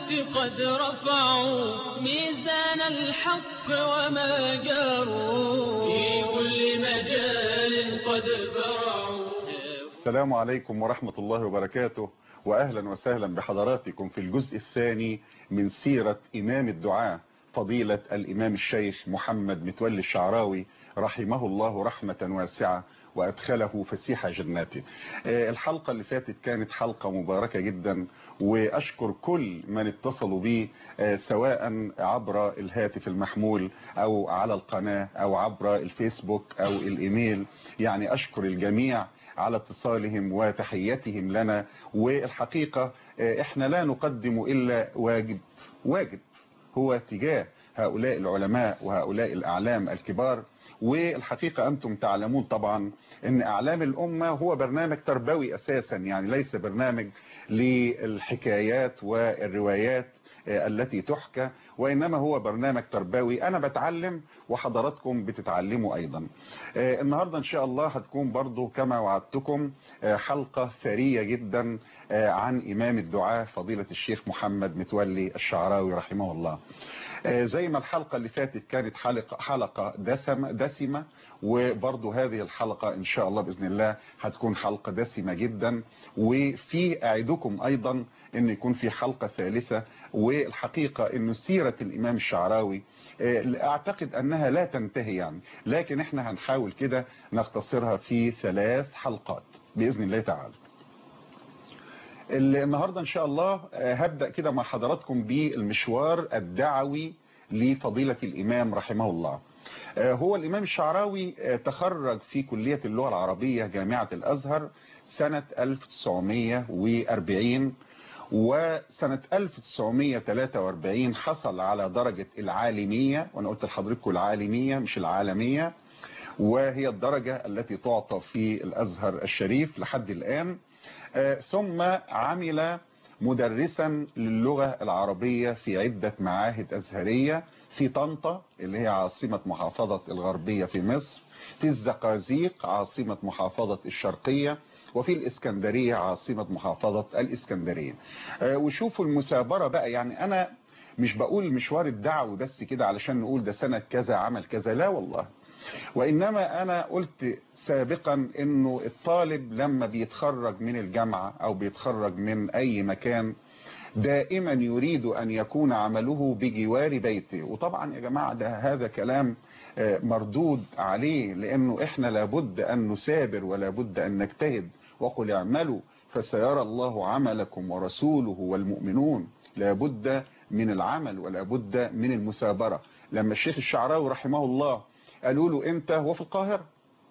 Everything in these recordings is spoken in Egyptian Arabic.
قد رفعوا ميزان الحق وما جاروا في كل مجال قد برعوا السلام عليكم ورحمة الله وبركاته وأهلا وسهلا بحضراتكم في الجزء الثاني من سيرة إمام الدعاء فضيلة الإمام الشيخ محمد متولي الشعراوي رحمه الله رحمة واسعة وأدخله فسيح جناته الحلقة اللي فاتت كانت حلقة مباركة جدا وأشكر كل من اتصلوا بي سواء عبر الهاتف المحمول أو على القناة أو عبر الفيسبوك أو الإيميل يعني أشكر الجميع على اتصالهم وتحياتهم لنا والحقيقة احنا لا نقدم إلا واجب واجب هو تجاه هؤلاء العلماء وهؤلاء الأعلام الكبار والحقيقة أنتم تعلمون طبعا أن أعلام الأمة هو برنامج تربوي أساسا يعني ليس برنامج للحكايات والروايات التي تحكى وإنما هو برنامج تربوي أنا بتعلم وحضراتكم بتتعلموا أيضا النهاردة إن شاء الله هتكون برضو كما وعدتكم حلقة ثرية جدا عن إمام الدعاء فضيلة الشيخ محمد متولي الشعراوي رحمه الله زي ما الحلقة اللي فاتت كانت حلقة, حلقة دسم دسمة وبرضو هذه الحلقة إن شاء الله بإذن الله هتكون حلقة دسمة جدا وفي أعدكم أيضا أن يكون في حلقة ثالثة والحقيقة أن سيرة الإمام الشعراوي أعتقد أنها لا تنتهي يعني لكن احنا هنحاول كده نختصرها في ثلاث حلقات بإذن الله تعالى النهاردة إن شاء الله هبدأ كده مع حضراتكم بالمشوار الدعوي لفضيلة الإمام رحمه الله هو الإمام الشعراوي تخرج في كلية اللغة العربية جامعة الأزهر سنة 1940 وسنة 1943 حصل على درجة العالمية وأنا قلت لحضرتكم العالمية مش العالمية وهي الدرجة التي تعطى في الأزهر الشريف لحد الآن ثم عمل مدرسا للغة العربية في عدة معاهد أزهرية في طنطا اللي هي عاصمة محافظة الغربية في مصر في الزقازيق عاصمة محافظة الشرقية وفي الإسكندرية عاصمة محافظة الإسكندرية وشوفوا المثابرة بقى يعني أنا مش بقول مشوار الدعوي بس كده علشان نقول ده سنة كذا عمل كذا لا والله وإنما أنا قلت سابقا أنه الطالب لما بيتخرج من الجامعة أو بيتخرج من أي مكان دائما يريد أن يكون عمله بجوار بيته وطبعا يا جماعة ده هذا كلام مردود عليه لأنه إحنا لابد أن نسابر ولابد أن نجتهد وقل اعملوا فسيرى الله عملكم ورسوله والمؤمنون لابد من العمل ولابد من المثابرة لما الشيخ الشعراوي رحمه الله قالوا له انت هو في القاهرة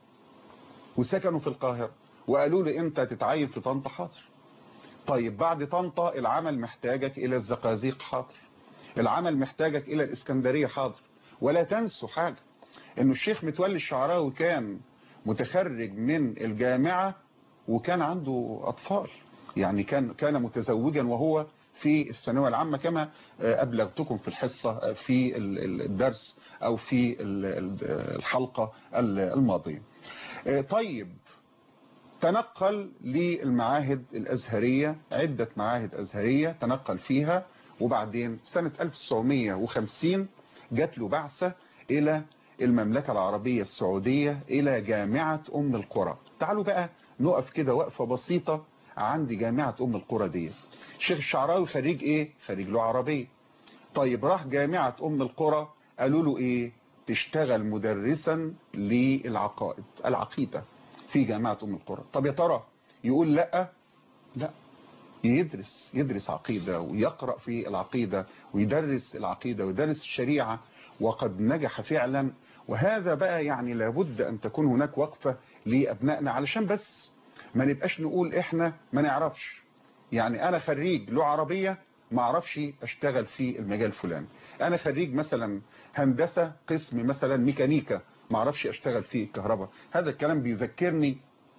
وسكنوا في القاهرة وقالوا له انت تتعين في طنطا حاضر طيب بعد طنطا العمل محتاجك الى الزقازيق حاضر العمل محتاجك الى الاسكندرية حاضر ولا تنسوا حاجة انه الشيخ متولي الشعراوي كان متخرج من الجامعة وكان عنده اطفال يعني كان كان متزوجا وهو في الثانويه العامة كما أبلغتكم في الحصة في الدرس أو في الحلقة الماضية طيب تنقل للمعاهد الأزهرية عدة معاهد أزهرية تنقل فيها وبعدين سنة 1950 جات له بعثة إلى المملكة العربية السعودية إلى جامعة أم القرى تعالوا بقى نقف كده وقفة بسيطة عند جامعة أم القرى دي الشيخ الشعراوي خريج ايه خريج له عربية طيب راح جامعة ام القرى قالوا له ايه تشتغل مدرسا للعقائد العقيدة في جامعة ام القرى طب يا ترى يقول لا لا يدرس يدرس عقيدة ويقرأ في العقيدة ويدرس العقيدة ويدرس الشريعة وقد نجح فعلا وهذا بقى يعني لابد ان تكون هناك وقفة لابنائنا علشان بس ما نبقاش نقول احنا ما نعرفش يعني انا خريج له عربية ما اعرفش اشتغل في المجال الفلاني انا خريج مثلا هندسة قسم مثلا ميكانيكا ما اعرفش اشتغل في الكهرباء هذا الكلام بيذكرني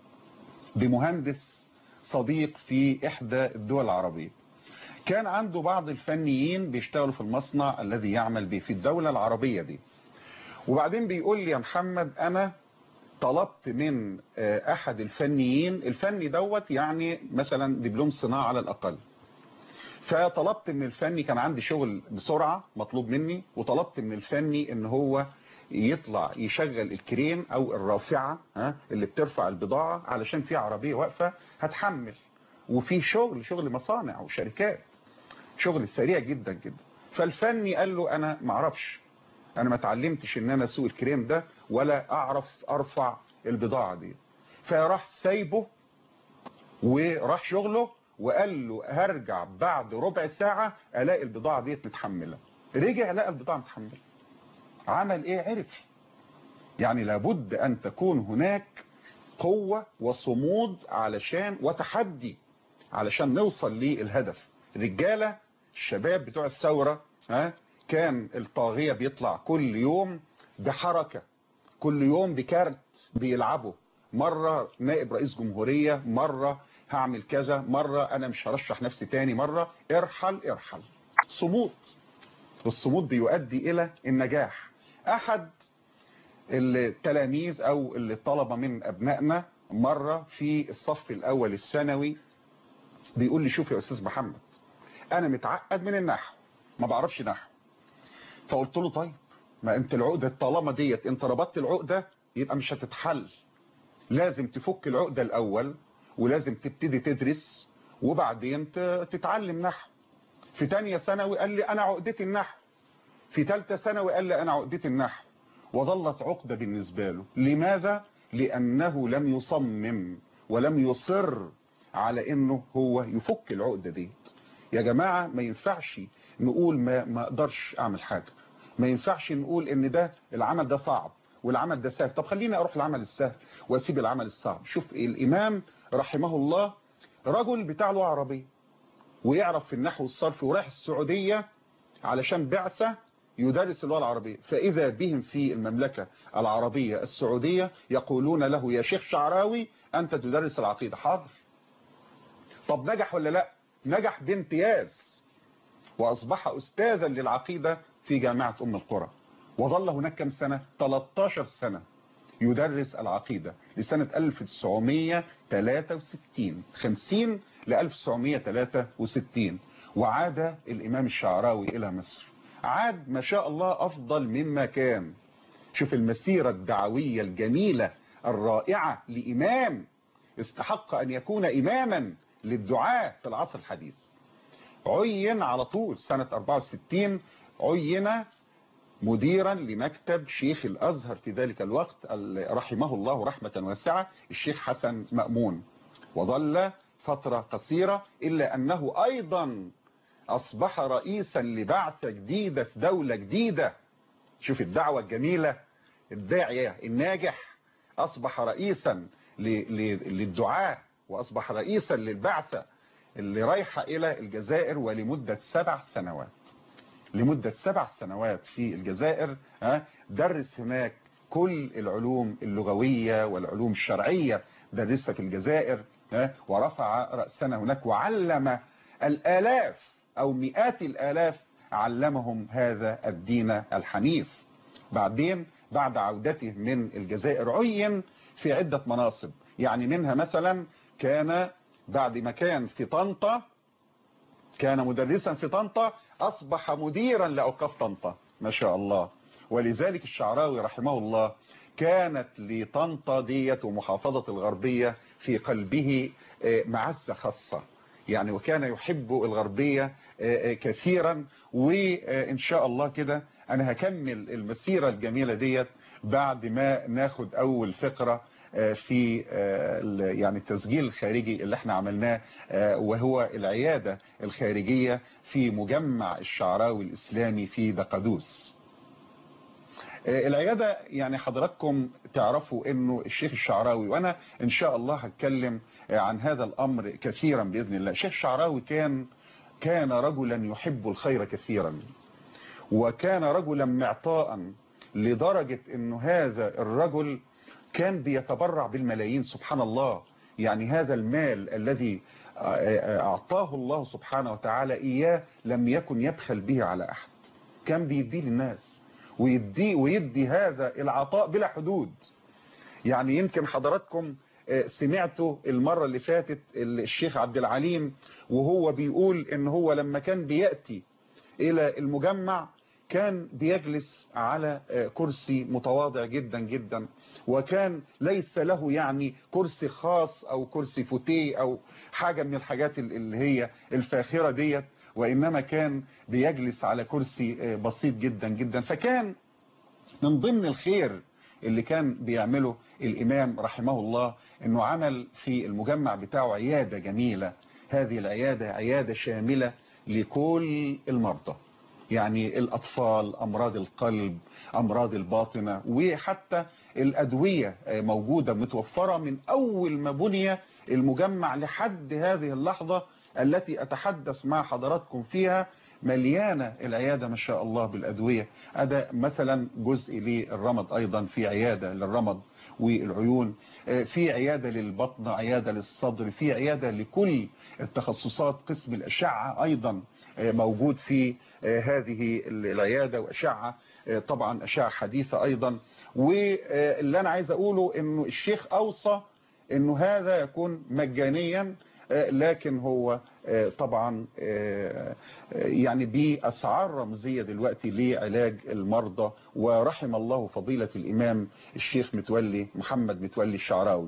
بمهندس صديق في احدى الدول العربية كان عنده بعض الفنيين بيشتغلوا في المصنع الذي يعمل به في الدولة العربية دي وبعدين بيقول لي يا محمد انا طلبت من احد الفنيين الفني دوت يعني مثلا دبلوم صناعة على الاقل فطلبت من الفني كان عندي شغل بسرعة مطلوب مني وطلبت من الفني ان هو يطلع يشغل الكريم او الرافعة ها اللي بترفع البضاعة علشان في عربية واقفة هتحمل وفي شغل شغل مصانع وشركات شغل سريع جدا جدا فالفني قال له انا معرفش انا ما اتعلمتش ان انا اسوق الكريم ده ولا اعرف ارفع البضاعة دي فراح سايبه وراح شغله وقال له هرجع بعد ربع ساعة الاقي البضاعة دي متحملة رجع لقى البضاعة متحملة عمل ايه عرف يعني لابد ان تكون هناك قوة وصمود علشان وتحدي علشان نوصل للهدف رجالة الشباب بتوع الثورة ها كان الطاغية بيطلع كل يوم بحركة كل يوم بكارت بيلعبوا مرة نائب رئيس جمهورية مرة هعمل كذا مرة انا مش هرشح نفسي تاني مرة ارحل ارحل صمود والصمود بيؤدي الى النجاح احد التلاميذ او الطلبة من ابنائنا مرة في الصف الاول الثانوي بيقول لي شوف يا استاذ محمد انا متعقد من النحو ما بعرفش نحو فقلت له طيب ما انت العقدة طالما ديت انت ربطت العقدة يبقى مش هتتحل لازم تفك العقدة الاول ولازم تبتدي تدرس وبعدين تتعلم نحو في تانية ثانوي قال لي انا عقدتي النحو في تالتة ثانوي قال لي انا عقدتي النحو وظلت عقدة بالنسبة له لماذا لانه لم يصمم ولم يصر على انه هو يفك العقدة دي يا جماعة ما ينفعش نقول ما, ما اقدرش اعمل حاجة ما ينفعش نقول ان ده العمل ده صعب والعمل ده سهل طب خليني اروح العمل السهل واسيب العمل الصعب شوف الامام رحمه الله رجل بتاع له عربية ويعرف في النحو والصرف ورايح السعودية علشان بعثة يدرس اللغة العربية فإذا بهم في المملكة العربية السعودية يقولون له يا شيخ شعراوي أنت تدرس العقيدة حاضر طب نجح ولا لا نجح بامتياز وأصبح أستاذا للعقيدة في جامعة أم القرى وظل هناك كم سنة 13 سنة يدرس العقيدة لسنة 1963 50 ل 1963 وعاد الإمام الشعراوي إلى مصر عاد ما شاء الله أفضل مما كان شوف المسيرة الدعوية الجميلة الرائعة لإمام استحق أن يكون إماما للدعاء في العصر الحديث عين على طول سنة 64 عين مديرا لمكتب شيخ الأزهر في ذلك الوقت رحمه الله رحمة واسعة الشيخ حسن مأمون وظل فترة قصيرة إلا أنه أيضا أصبح رئيسا لبعثة جديدة في دولة جديدة شوف الدعوة الجميلة الداعية الناجح أصبح رئيسا للدعاء وأصبح رئيسا للبعثة اللي رايحة إلى الجزائر ولمدة سبع سنوات لمدة سبع سنوات في الجزائر درس هناك كل العلوم اللغوية والعلوم الشرعية درسها في الجزائر ورفع رأسنا هناك وعلم الآلاف أو مئات الآلاف علمهم هذا الدين الحنيف بعدين بعد عودته من الجزائر عين في عدة مناصب يعني منها مثلا كان بعد ما كان في طنطا كان مدرسا في طنطا أصبح مديرا لأوقاف طنطا ما شاء الله ولذلك الشعراوي رحمه الله كانت لطنطا ديت ومحافظة الغربية في قلبه معزة خاصة يعني وكان يحب الغربية كثيرا وإن شاء الله كده أنا هكمل المسيرة الجميلة ديت بعد ما ناخد أول فقرة في يعني التسجيل الخارجي اللي احنا عملناه وهو العيادة الخارجية في مجمع الشعراوي الإسلامي في دقدوس العيادة يعني حضراتكم تعرفوا انه الشيخ الشعراوي وانا ان شاء الله هتكلم عن هذا الامر كثيرا باذن الله الشيخ الشعراوي كان كان رجلا يحب الخير كثيرا وكان رجلا معطاء لدرجة انه هذا الرجل كان بيتبرع بالملايين سبحان الله يعني هذا المال الذي أعطاه الله سبحانه وتعالى إياه لم يكن يبخل به على أحد كان بيديه للناس ويدي, ويدي هذا العطاء بلا حدود يعني يمكن حضراتكم سمعته المرة اللي فاتت الشيخ عبد العليم وهو بيقول ان هو لما كان بيأتي الى المجمع كان بيجلس على كرسي متواضع جدا جدا وكان ليس له يعني كرسي خاص او كرسي فوتيه او حاجة من الحاجات اللي هي الفاخرة ديت وإنما كان بيجلس على كرسي بسيط جدا جدا فكان من ضمن الخير اللي كان بيعمله الإمام رحمه الله أنه عمل في المجمع بتاعه عيادة جميلة هذه العيادة عيادة شاملة لكل المرضى يعني الأطفال أمراض القلب أمراض الباطنة وحتى الأدوية موجودة متوفرة من أول ما بني المجمع لحد هذه اللحظة التي أتحدث مع حضراتكم فيها مليانة العيادة ما شاء الله بالأدوية هذا مثلا جزء للرمض أيضا في عيادة للرمض والعيون في عيادة للبطن عيادة للصدر في عيادة لكل التخصصات قسم الأشعة أيضا موجود في هذه العيادة وأشعة طبعا أشعة حديثة أيضا واللي أنا عايز أقوله أنه الشيخ أوصى أنه هذا يكون مجانيا لكن هو طبعا يعني بأسعار رمزية دلوقتي لعلاج المرضى ورحم الله فضيلة الإمام الشيخ متولي محمد متولي الشعراوي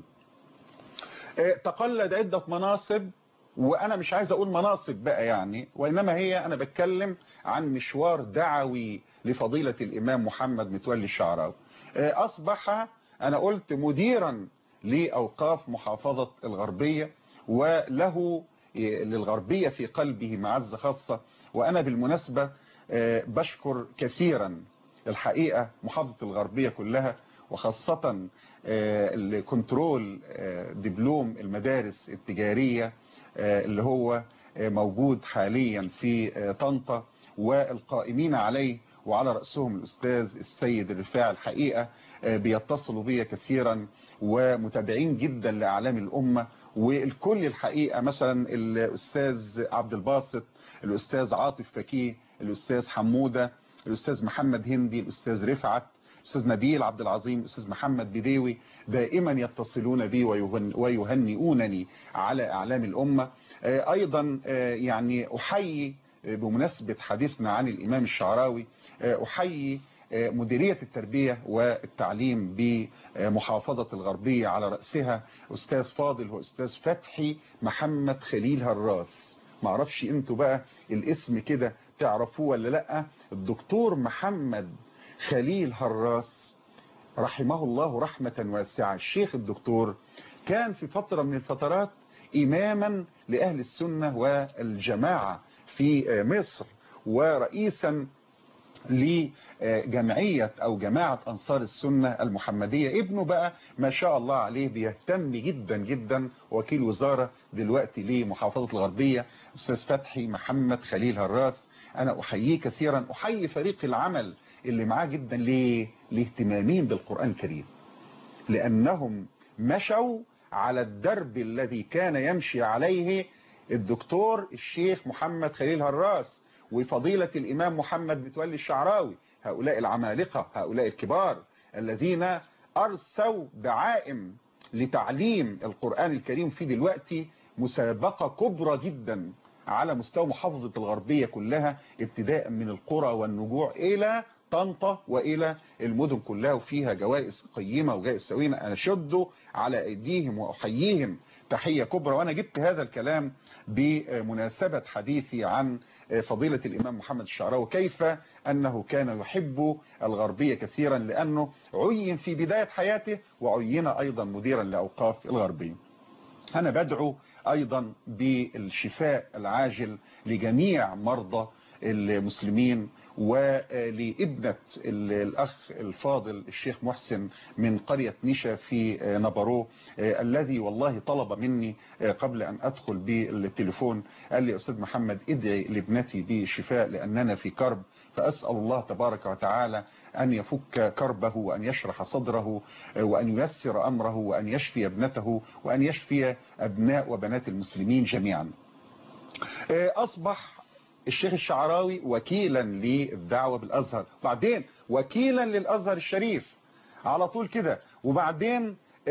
تقلد عدة مناصب وأنا مش عايز أقول مناصب بقى يعني وإنما هي أنا بتكلم عن مشوار دعوي لفضيلة الإمام محمد متولي الشعراوي أصبح أنا قلت مديرا لأوقاف محافظة الغربية وله للغربية في قلبه معزة خاصة وأنا بالمناسبة بشكر كثيرا الحقيقة محافظة الغربية كلها وخاصة الكنترول دبلوم المدارس التجارية اللي هو موجود حاليا في طنطا والقائمين عليه وعلى رأسهم الأستاذ السيد الرفاع الحقيقة بيتصلوا بي كثيرا ومتابعين جدا لأعلام الأمة والكل الحقيقة مثلا الأستاذ عبد الباسط الأستاذ عاطف فكيه الأستاذ حمودة الأستاذ محمد هندي الأستاذ رفعت الأستاذ نبيل عبد العظيم الأستاذ محمد بديوي دائما يتصلون بي ويهنئونني على أعلام الأمة أيضا يعني أحيي بمناسبة حديثنا عن الإمام الشعراوي أحيي مديرية التربية والتعليم بمحافظة الغربية على رأسها أستاذ فاضل وأستاذ فتحي محمد خليل هراس معرفش انتوا بقى الاسم كده تعرفوه ولا لأ الدكتور محمد خليل هراس رحمه الله رحمة واسعة الشيخ الدكتور كان في فترة من الفترات إماما لأهل السنة والجماعة في مصر ورئيسا لجمعية أو جماعة أنصار السنة المحمدية ابنه بقى ما شاء الله عليه بيهتم جدا جدا وكيل وزارة دلوقتي لمحافظة الغربية أستاذ فتحي محمد خليل هراس أنا أحييه كثيرا أحيي فريق العمل اللي معاه جدا ليه لاهتمامهم بالقرآن الكريم لأنهم مشوا على الدرب الذي كان يمشي عليه الدكتور الشيخ محمد خليل هراس وفضيلة الإمام محمد متولي الشعراوي هؤلاء العمالقة هؤلاء الكبار الذين أرسوا دعائم لتعليم القرآن الكريم في دلوقتي مسابقة كبرى جدا على مستوى محافظة الغربية كلها ابتداء من القرى والنجوع إلى طنطا وإلى المدن كلها وفيها جوائز قيمة وجائز سوينة أنا شدوا على أيديهم وأحييهم تحية كبرى وأنا جبت هذا الكلام بمناسبة حديثي عن فضيلة الإمام محمد الشعراوي كيف أنه كان يحب الغربية كثيرا لأنه عين في بداية حياته وعين أيضا مديرا لأوقاف الغربية أنا بدعو أيضا بالشفاء العاجل لجميع مرضى المسلمين ولابنة الأخ الفاضل الشيخ محسن من قرية نشا في نبرو الذي والله طلب مني قبل أن أدخل بالتليفون قال لي أستاذ محمد ادعي لابنتي بالشفاء لأننا في كرب فأسأل الله تبارك وتعالى أن يفك كربه وأن يشرح صدره وأن ييسر أمره وأن يشفي ابنته وأن يشفي أبناء وبنات المسلمين جميعا أصبح الشيخ الشعراوي وكيلا للدعوة بالأزهر بعدين وكيلا للأزهر الشريف على طول كده وبعدين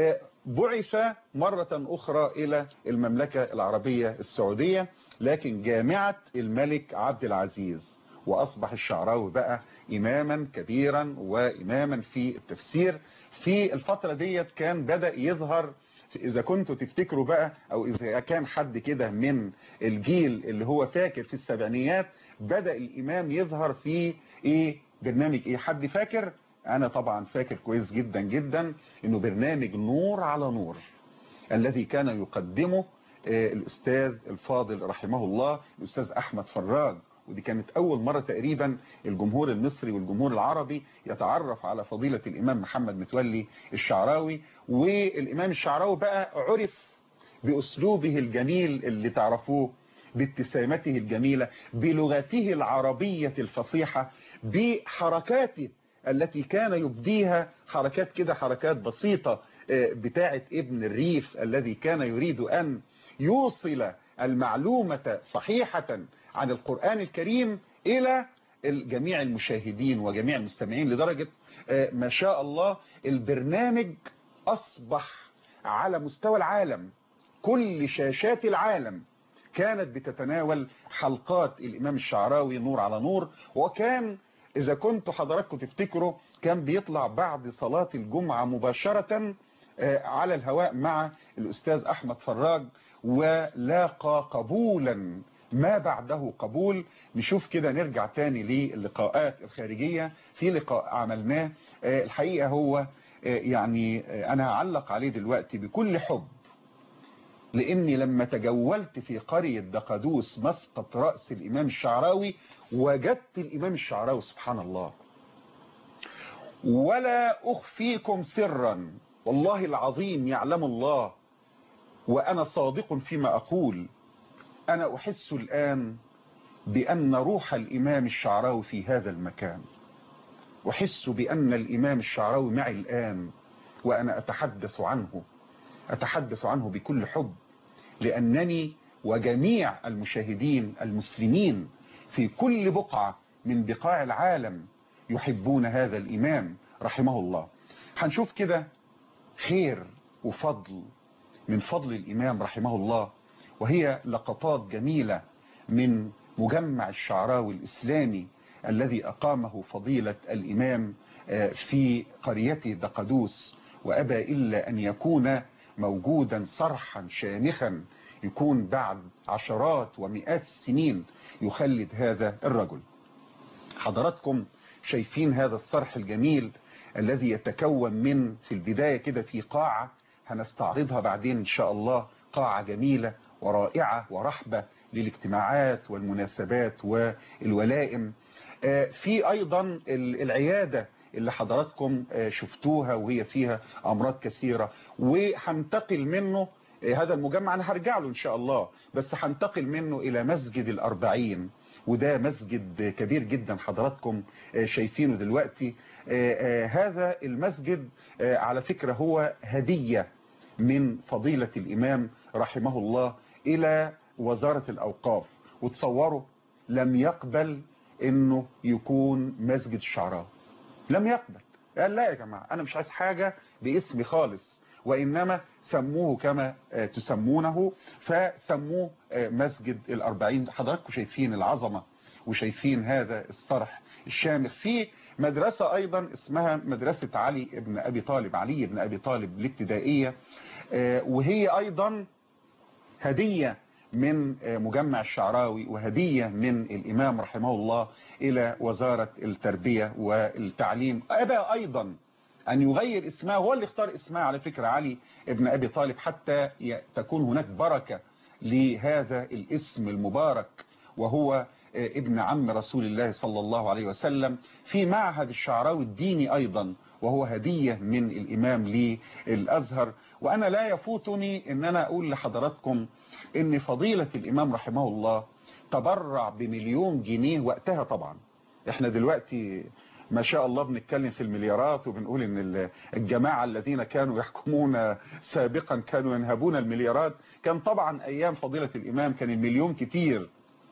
بعث مرة أخرى إلى المملكة العربية السعودية لكن جامعة الملك عبد العزيز وأصبح الشعراوي بقى إماما كبيرا وإماما في التفسير في الفترة ديت كان بدأ يظهر إذا كنتوا تفتكروا بقى أو إذا كان حد كده من الجيل اللي هو فاكر في السبعينيات بدأ الإمام يظهر في إيه برنامج إيه حد فاكر أنا طبعا فاكر كويس جدا جدا إنه برنامج نور على نور الذي كان يقدمه الأستاذ الفاضل رحمه الله الأستاذ أحمد فراج ودي كانت أول مرة تقريبا الجمهور المصري والجمهور العربي يتعرف على فضيلة الإمام محمد متولي الشعراوي والإمام الشعراوي بقى عرف بأسلوبه الجميل اللي تعرفوه بابتسامته الجميلة بلغته العربية الفصيحة بحركاته التي كان يبديها حركات كده حركات بسيطة بتاعة ابن الريف الذي كان يريد أن يوصل المعلومة صحيحة عن القرآن الكريم إلى جميع المشاهدين وجميع المستمعين لدرجة ما شاء الله البرنامج أصبح على مستوى العالم كل شاشات العالم كانت بتتناول حلقات الإمام الشعراوي نور على نور وكان إذا كنتوا حضراتكم تفتكروا كان بيطلع بعد صلاة الجمعة مباشرة على الهواء مع الأستاذ أحمد فراج ولاقى قبولا ما بعده قبول نشوف كده نرجع تاني للقاءات الخارجية في لقاء عملناه الحقيقة هو يعني أنا هعلق عليه دلوقتي بكل حب لاني لما تجولت في قرية دقدوس مسقط رأس الامام الشعراوي وجدت الامام الشعراوي سبحان الله ولا اخفيكم سرا والله العظيم يعلم الله وانا صادق فيما اقول انا احس الان بان روح الامام الشعراوي في هذا المكان احس بان الامام الشعراوي معي الان وانا اتحدث عنه أتحدث عنه بكل حب لأنني وجميع المشاهدين المسلمين في كل بقعة من بقاع العالم يحبون هذا الإمام رحمه الله هنشوف كده خير وفضل من فضل الإمام رحمه الله وهي لقطات جميلة من مجمع الشعراوي الإسلامي الذي أقامه فضيلة الإمام في قريته دقدوس وأبى إلا أن يكون موجودا صرحا شامخا يكون بعد عشرات ومئات السنين يخلد هذا الرجل حضراتكم شايفين هذا الصرح الجميل الذي يتكون من في البداية كده في قاعة هنستعرضها بعدين إن شاء الله قاعة جميلة ورائعة ورحبة للاجتماعات والمناسبات والولائم في أيضا العيادة اللي حضراتكم شفتوها وهي فيها أمراض كثيرة وهنتقل منه هذا المجمع أنا هرجع له إن شاء الله بس هنتقل منه إلى مسجد الأربعين وده مسجد كبير جدا حضراتكم شايفينه دلوقتي هذا المسجد على فكرة هو هدية من فضيلة الإمام رحمه الله إلى وزارة الأوقاف وتصوروا لم يقبل انه يكون مسجد الشعراوي لم يقبل قال لا يا جماعة انا مش عايز حاجة باسمي خالص وانما سموه كما تسمونه فسموه مسجد الاربعين حضراتكم شايفين العظمة وشايفين هذا الصرح الشامخ في مدرسة ايضا اسمها مدرسة علي ابن ابي طالب علي ابن ابي طالب الابتدائية وهي ايضا هدية من مجمع الشعراوي وهدية من الإمام رحمه الله إلى وزارة التربية والتعليم أبى أيضا أن يغير اسمه هو اللي اختار اسمه على فكرة علي ابن أبي طالب حتى تكون هناك بركة لهذا الاسم المبارك وهو ابن عم رسول الله صلى الله عليه وسلم في معهد الشعراوي الديني أيضا وهو هدية من الإمام للأزهر وأنا لا يفوتني أن أنا أقول لحضراتكم أن فضيلة الإمام رحمه الله تبرع بمليون جنيه وقتها طبعا احنا دلوقتي ما شاء الله بنتكلم في المليارات وبنقول ان الجماعة الذين كانوا يحكمون سابقا كانوا ينهبون المليارات كان طبعا ايام فضيلة الامام كان المليون كتير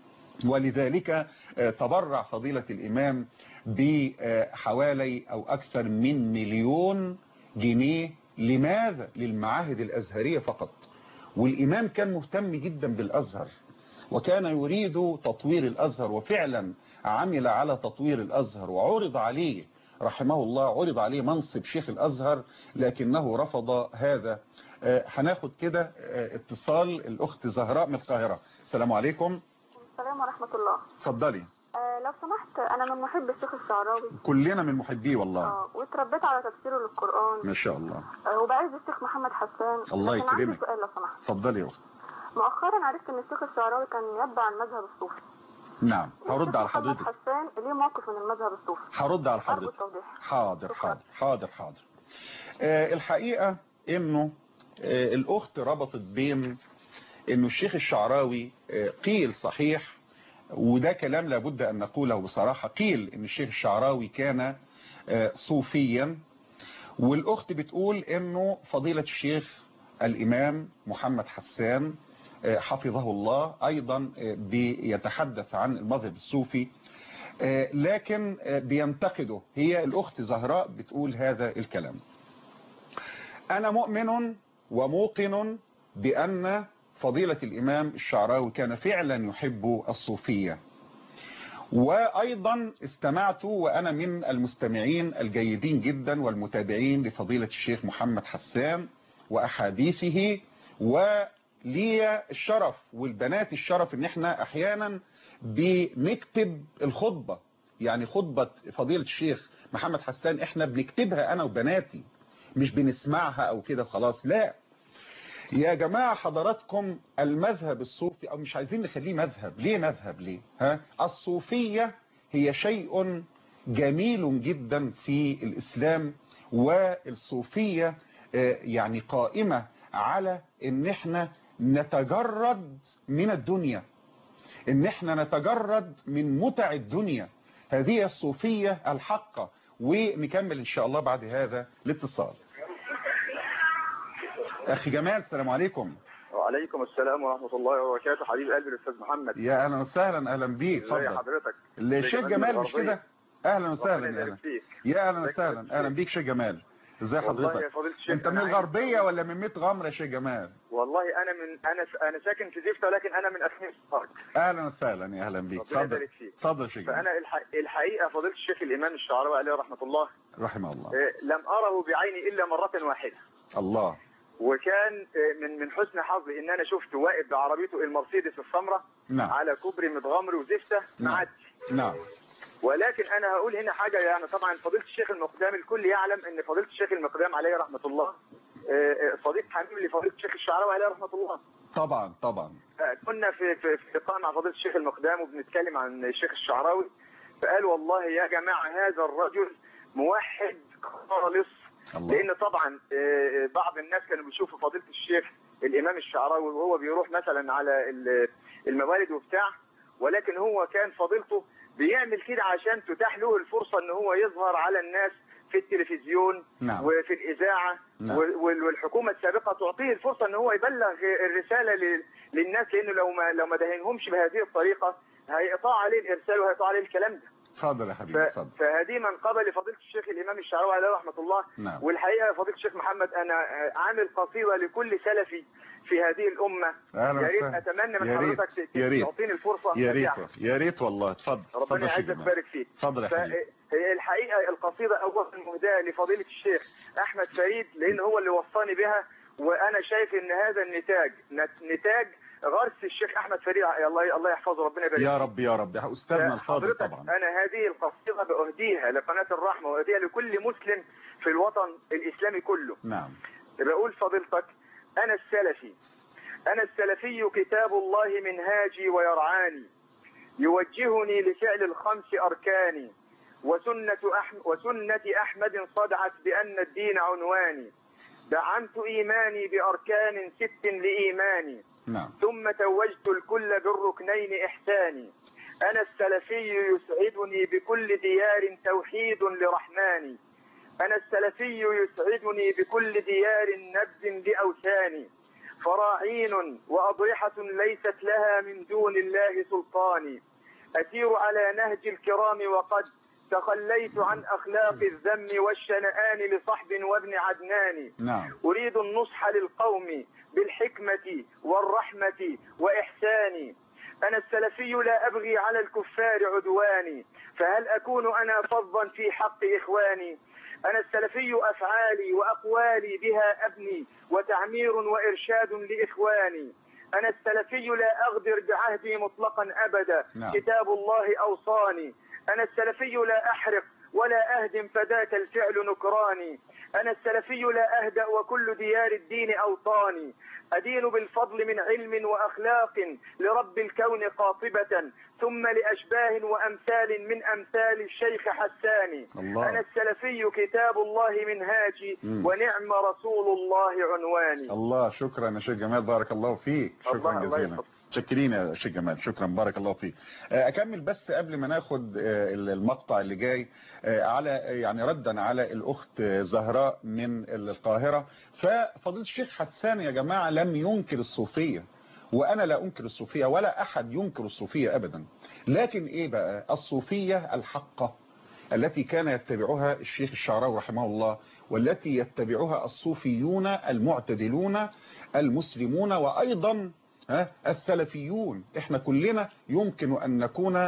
ولذلك تبرع فضيلة الإمام بحوالي أو أكثر من مليون جنيه لماذا للمعاهد الأزهرية فقط والإمام كان مهتم جدا بالأزهر وكان يريد تطوير الأزهر وفعلا عمل على تطوير الأزهر وعرض عليه رحمه الله عرض عليه منصب شيخ الأزهر لكنه رفض هذا آه، هناخد كده آه، اتصال الأخت زهراء من القاهرة السلام عليكم السلام ورحمة الله اتفضلي آه لو سمحت أنا من محب الشيخ الشعراوي كلنا من محبيه والله آه واتربيت على تفسيره للقرآن ما شاء الله آه وبعز الشيخ محمد حسان الله لكن عندي يكرمك. سؤال لو سمحت اتفضلي يا أخت مؤخرا عرفت إن الشيخ الشعراوي كان يتبع المذهب الصوفي نعم هرد والشيخ على محمد حضرتك حسان ليه موقف من المذهب الصوفي هرد على أرجو حضرتك التوضيح حاضر شكرا. حاضر حاضر حاضر آه الحقيقة انه آه الاخت ربطت بين انه الشيخ الشعراوي آه قيل صحيح وده كلام لابد ان نقوله بصراحة قيل ان الشيخ الشعراوي كان آه صوفيا والاخت بتقول انه فضيلة الشيخ الامام محمد حسان آه حفظه الله ايضا آه بيتحدث عن المذهب الصوفي آه، لكن آه، بينتقده هي الأخت زهراء بتقول هذا الكلام أنا مؤمن وموقن بأن فضيلة الإمام الشعراوي كان فعلا يحب الصوفية وأيضا استمعت وأنا من المستمعين الجيدين جدا والمتابعين لفضيلة الشيخ محمد حسان وأحاديثه ولي الشرف والبنات الشرف ان احنا احيانا بنكتب الخطبة يعني خطبة فضيلة الشيخ محمد حسان احنا بنكتبها انا وبناتي مش بنسمعها او كده خلاص لا يا جماعة حضراتكم المذهب الصوفي او مش عايزين نخليه مذهب ليه مذهب ليه ها الصوفية هي شيء جميل جدا في الاسلام والصوفية آه، يعني قائمة على ان احنا نتجرد من الدنيا ان احنا نتجرد من متع الدنيا هذه الصوفية الحقة ونكمل ان شاء الله بعد هذا الاتصال اخي جمال السلام عليكم وعليكم السلام ورحمة الله وبركاته حبيب قلبي الأستاذ محمد يا اهلا وسهلا اهلا بيك ازي اتفضل حضرتك الشيخ ازي جمال مش الغربية؟ كده اهلا وسهلا ربنا يا يبارك اهلا فيك يا اهلا ازيك يا وسهلا أستاذ اهلا شيخ؟ بيك شيخ جمال ازي والله يا حضرتك فضيلة الشيخ انت من أنا عايز- الغربية ولا من ميت غمرة يا شيخ جمال والله أنا من أنا أنا ساكن في زفت ولكن أنا من أسمير الصاج اهلا وسهلا يا اهلا بيك ربنا اتفضل يبارك فيك اتفضل يا شيخ جمال فأنا الح... الحقيقة فضيلة الشيخ الإمام الشعراوي عليه رحمة الله رحمه الله آه، لم أره بعيني إلا مرة واحدة الله وكان آه، من من حسن حظي إن أنا شفته واقف بعربيته المرسيدس السمراء نعم على كوبري متغمر وزفته نعم. معدي نعم ولكن انا هقول هنا حاجه يعني طبعا فضيله الشيخ المقدام الكل يعلم ان فضيله الشيخ المقدام عليه رحمه الله آه، آه، صديق حميم لفضيله الشيخ الشعراوي عليه رحمه الله طبعا طبعا آه، كنا في في في لقاء مع فضيله الشيخ المقدام وبنتكلم عن الشيخ الشعراوي فقال والله يا جماعه هذا الرجل موحد خالص الله لان طبعا آه، بعض الناس كانوا بيشوفوا فضيله الشيخ الامام الشعراوي وهو بيروح مثلا على ال- الموالد وبتاع ولكن هو كان فضيلته بيعمل كده عشان تتاح له الفرصه ان هو يظهر على الناس في التلفزيون نعم وفي الاذاعه نعم. وال- وال- والحكومه السابقه تعطيه الفرصه ان هو يبلغ الرساله لل- للناس لانه لو ما لو ما دهنهمش بهذه الطريقه هيقطع عليه الارسال وهيقطع عليه الكلام ده اتفضل يا ف- حبيبي اتفضل فهذه منقبه لفضيله الشيخ الامام الشعراوي عليه رحمه الله نعم والحقيقه يا فضيله الشيخ محمد انا آه، عامل قصيده لكل سلفي في هذه الامه اهلا يا ريت وسهلا اتمنى من يا ريت، حضرتك ت- يا ريت. تعطيني الفرصه يا ريت أذيعها. يا ريت والله اتفضل اتفضل ربنا يا شيخ يعزك جمال ويبارك فيك اتفضل يا حبيبي فهي الحقيقه القصيده اولا مهداه لفضيله الشيخ احمد فريد لان هو اللي وصاني بها وانا شايف ان هذا النتاج نت- نتاج غرس الشيخ احمد فريد الله الله يحفظه ربنا يبارك يا فيه. رب يا رب يا استاذنا الفاضل حضرتك طبعا انا هذه القصيده باهديها لقناه الرحمه واهديها لكل مسلم في الوطن الاسلامي كله نعم بقول فضيلتك انا السلفي انا السلفي كتاب الله منهاجي ويرعاني يوجهني لفعل الخمس اركاني وسنة أحم وسنة أحمد صدعت بأن الدين عنواني دعمت إيماني بأركان ست لإيماني نعم ثم توجت الكل بالركنين إحساني أنا السلفي يسعدني بكل ديار توحيد لرحماني أنا السلفي يسعدني بكل ديار نبذ لأوثاني فراعين وأضرحة ليست لها من دون الله سلطان أسير على نهج الكرام وقد تخليت عن أخلاق الذم والشنآن لصحب وابن عدنان نعم أريد النصح للقوم بالحكمة والرحمة وإحسان أنا السلفي لا أبغي على الكفار عدواني فهل أكون أنا فظا في حق إخواني أنا السلفي أفعالي وأقوالي بها أبني وتعمير وإرشاد لإخواني أنا السلفي لا أغدر بعهدي مطلقا أبدا نعم. كتاب الله أوصاني أنا السلفي لا أحرق ولا أهدم فذاك الفعل نكراني أنا السلفي لا أهدأ وكل ديار الدين أوطاني أدين بالفضل من علم وأخلاق لرب الكون قاطبة ثم لأشباه وأمثال من أمثال الشيخ حساني الله. أنا السلفي كتاب الله منهاجي مم. ونعم رسول الله عنواني الله شكرا يا شيخ جمال بارك الله فيك شكرا الله- الله جزيلا يحفظك. شكرين يا شيخ جمال شكرا بارك الله فيك آه، اكمل بس قبل ما ناخد آه، المقطع اللي جاي آه، على يعني ردا على الاخت آه، زهراء من القاهرة ففضيله الشيخ حسان يا جماعة لم ينكر الصوفية وانا لا انكر الصوفية ولا احد ينكر الصوفية ابدا لكن ايه بقى الصوفية الحقة التي كان يتبعها الشيخ الشعراوي رحمه الله والتي يتبعها الصوفيون المعتدلون المسلمون وأيضا ها، السلفيون احنا كلنا يمكن أن نكون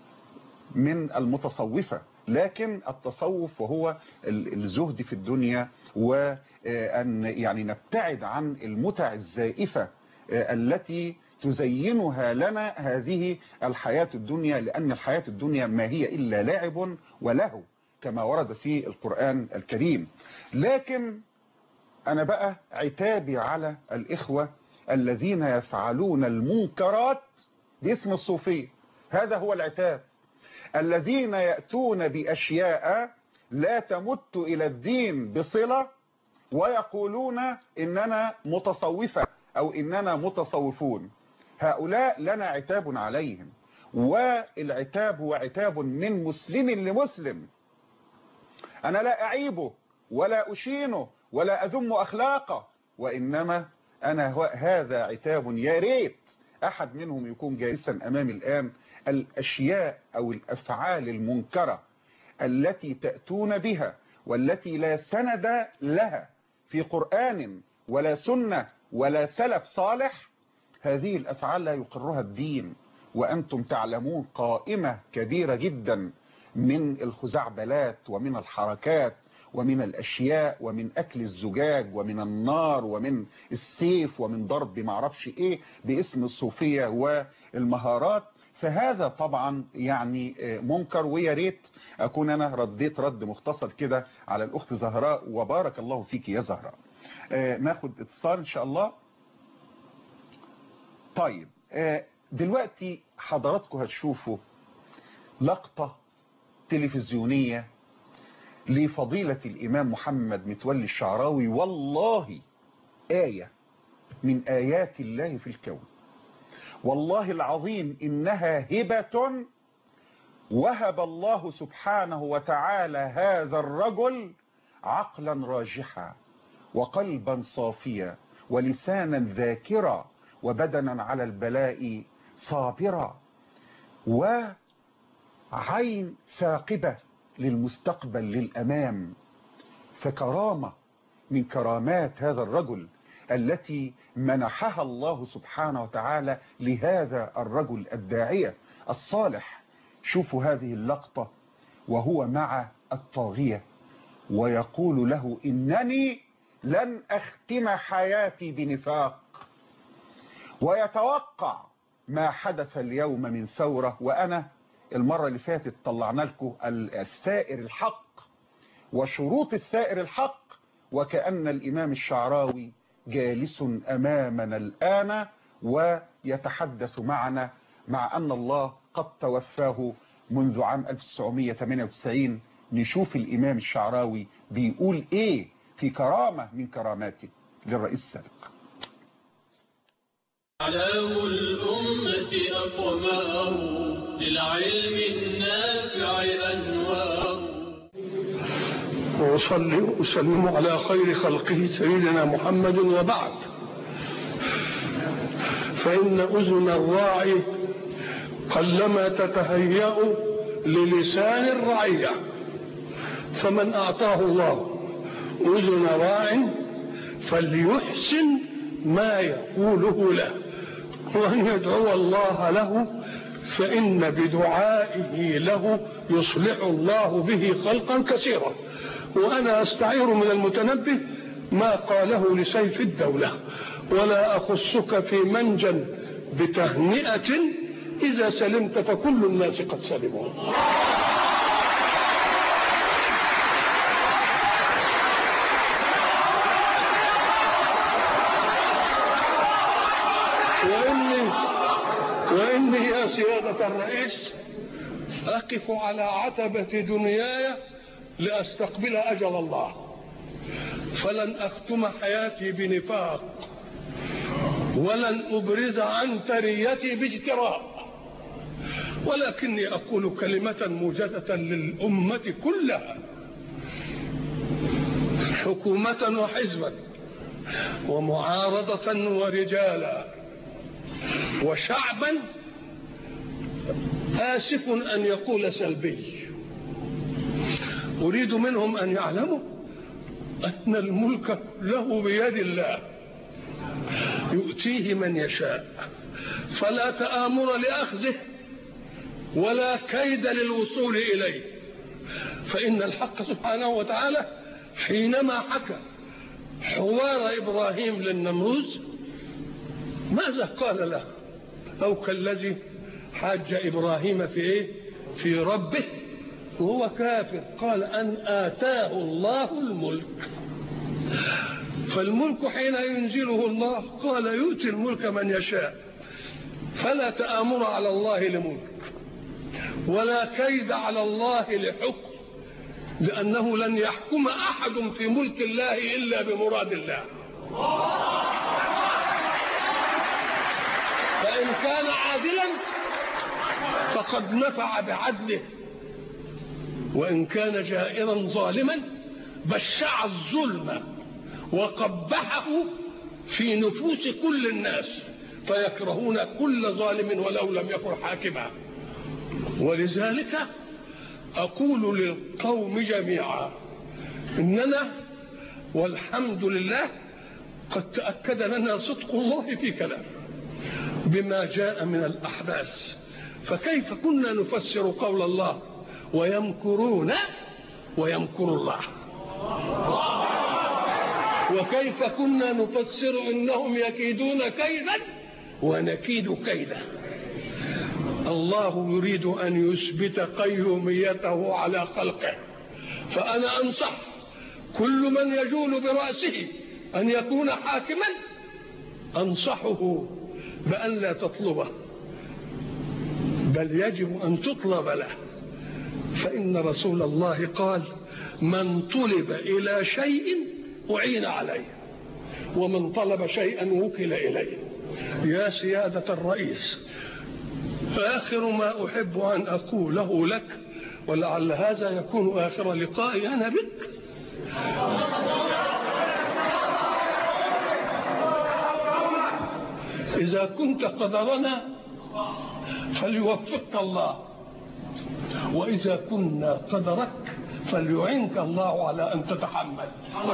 من المتصوفة لكن التصوف وهو ال- الزهد في الدنيا وأن يعني نبتعد عن المتع الزائفة آه، التي تزينها لنا هذه الحياة الدنيا لأن الحياة الدنيا ما هي إلا لعب ولهو كما ورد في القرآن الكريم لكن أنا بقى عتابي على الإخوة الذين يفعلون المنكرات باسم الصوفية هذا هو العتاب الذين يأتون بأشياء لا تمت إلى الدين بصلة ويقولون إننا متصوفة أو إننا متصوفون هؤلاء لنا عتاب عليهم والعتاب هو عتاب من مسلم لمسلم أنا لا أعيبه ولا أشينه ولا أذم أخلاقه وإنما أنا هو- هذا عتاب يا ريت أحد منهم يكون جالسا أمامي الآن الأشياء أو الأفعال المنكرة التي تأتون بها والتي لا سند لها في قرآن ولا سنة ولا سلف صالح هذه الأفعال لا يقرها الدين وأنتم تعلمون قائمة كبيرة جدا من الخزعبلات ومن الحركات ومن الأشياء ومن أكل الزجاج ومن النار ومن السيف ومن ضرب معرفش إيه باسم الصوفية والمهارات فهذا طبعا يعني آه، منكر ويا ريت أكون أنا رديت رد مختصر كده على الأخت زهراء وبارك الله فيك يا زهراء آه، ناخد اتصال إن شاء الله طيب آه، دلوقتي حضراتكم هتشوفوا لقطة تلفزيونية لفضيلة الإمام محمد متولي الشعراوي والله آية من آيات الله في الكون والله العظيم إنها هبة وهب الله سبحانه وتعالى هذا الرجل عقلا راجحا وقلبا صافيا ولسانا ذاكرا وبدنا على البلاء صابرا وعين ثاقبة للمستقبل للأمام فكرامة من كرامات هذا الرجل التي منحها الله سبحانه وتعالى لهذا الرجل الداعية الصالح شوفوا هذه اللقطة وهو مع الطاغية ويقول له إنني لن أختم حياتي بنفاق ويتوقع ما حدث اليوم من ثورة وأنا المرة اللي فاتت طلعنا لكم السائر الحق وشروط السائر الحق وكأن الإمام الشعراوي جالس أمامنا الآن ويتحدث معنا مع أن الله قد توفاه منذ عام 1998 نشوف الإمام الشعراوي بيقول إيه في كرامة من كراماته للرئيس السابق أعلام الأمة أقمار للعلم النافع أنوار وأصلي وأسلم على خير خلقه سيدنا محمد وبعد فإن أذن الراعي قلما تتهيأ للسان الرعية فمن أعطاه الله أذن راع فليحسن ما يقوله له وأن يدعو الله له فإن بدعائه له يصلح الله به خلقا كثيرا وأنا أستعير من المتنبي ما قاله لسيف الدولة ولا أخصك في منجا بتهنئة إذا سلمت فكل الناس قد سلموا وإني وإني يا سيادة الرئيس أقف على عتبة دنياي لأستقبل أجل الله فلن أختم حياتي بنفاق ولن أبرز عن ثريتي باجتراء ولكني أقول كلمة موجزة للأمة كلها حكومة وحزبا ومعارضة ورجالا وشعبا آسف أن يقول سلبي أريد منهم أن يعلموا أن الملك له بيد الله يؤتيه من يشاء فلا تآمر لأخذه ولا كيد للوصول إليه فإن الحق سبحانه وتعالى حينما حكى حوار إبراهيم للنمروز ماذا قال له أو كالذي حاج إبراهيم في إيه في ربه وهو كافر قال أن آتاه الله الملك فالملك حين ينزله الله قال يؤتي الملك من يشاء فلا تآمر على الله لملك ولا كيد على الله لحكم لأنه لن يحكم أحد في ملك الله إلا بمراد الله فإن كان عادلا فقد نفع بعدله وإن كان جائرا ظالما بشع الظلم وقبحه في نفوس كل الناس فيكرهون كل ظالم ولو لم يكن حاكما ولذلك أقول للقوم جميعا إننا والحمد لله قد تأكد لنا صدق الله في كلامه بما جاء من الأحداث فكيف كنا نفسر قول الله ويمكرون ويمكر الله وكيف كنا نفسر انهم يكيدون كيدا ونكيد كيدا الله يريد ان يثبت قيوميته على خلقه فانا انصح كل من يجول براسه ان يكون حاكما انصحه بان لا تطلبه بل يجب ان تطلب له فان رسول الله قال من طلب الى شيء أعين عليه ومن طلب شيئا وكل إليه يا سيادة الرئيس آخر ما أحب أن أقوله لك ولعل هذا يكون آخر لقائي أنا بك إذا كنت قدرنا فليوفقك الله وإذا كنا قدرك فليعنك الله على أن تتحمل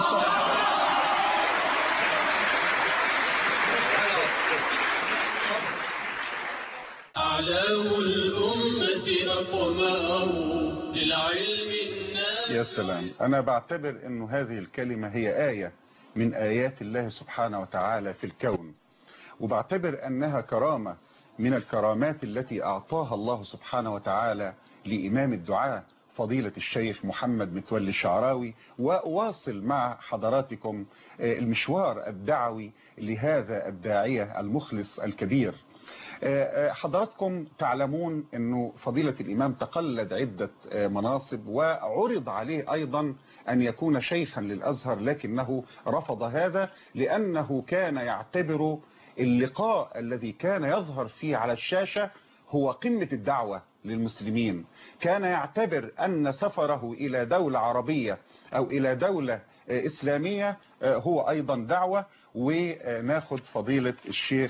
أعلام الأمة أقماه للعلم النافع يا سلام أنا بعتبر أن هذه الكلمة هي آية من آيات الله سبحانه وتعالى في الكون وبعتبر أنها كرامة من الكرامات التي أعطاها الله سبحانه وتعالى لإمام الدعاء فضيلة الشيخ محمد متولي الشعراوي وأواصل مع حضراتكم المشوار الدعوي لهذا الداعية المخلص الكبير حضراتكم تعلمون أنه فضيلة الإمام تقلد عدة مناصب وعرض عليه أيضا أن يكون شيخا للأزهر لكنه رفض هذا لأنه كان يعتبر اللقاء الذي كان يظهر فيه على الشاشة هو قمة الدعوة للمسلمين كان يعتبر أن سفره إلى دولة عربية أو إلى دولة إسلامية هو أيضا دعوة وناخد فضيلة الشيخ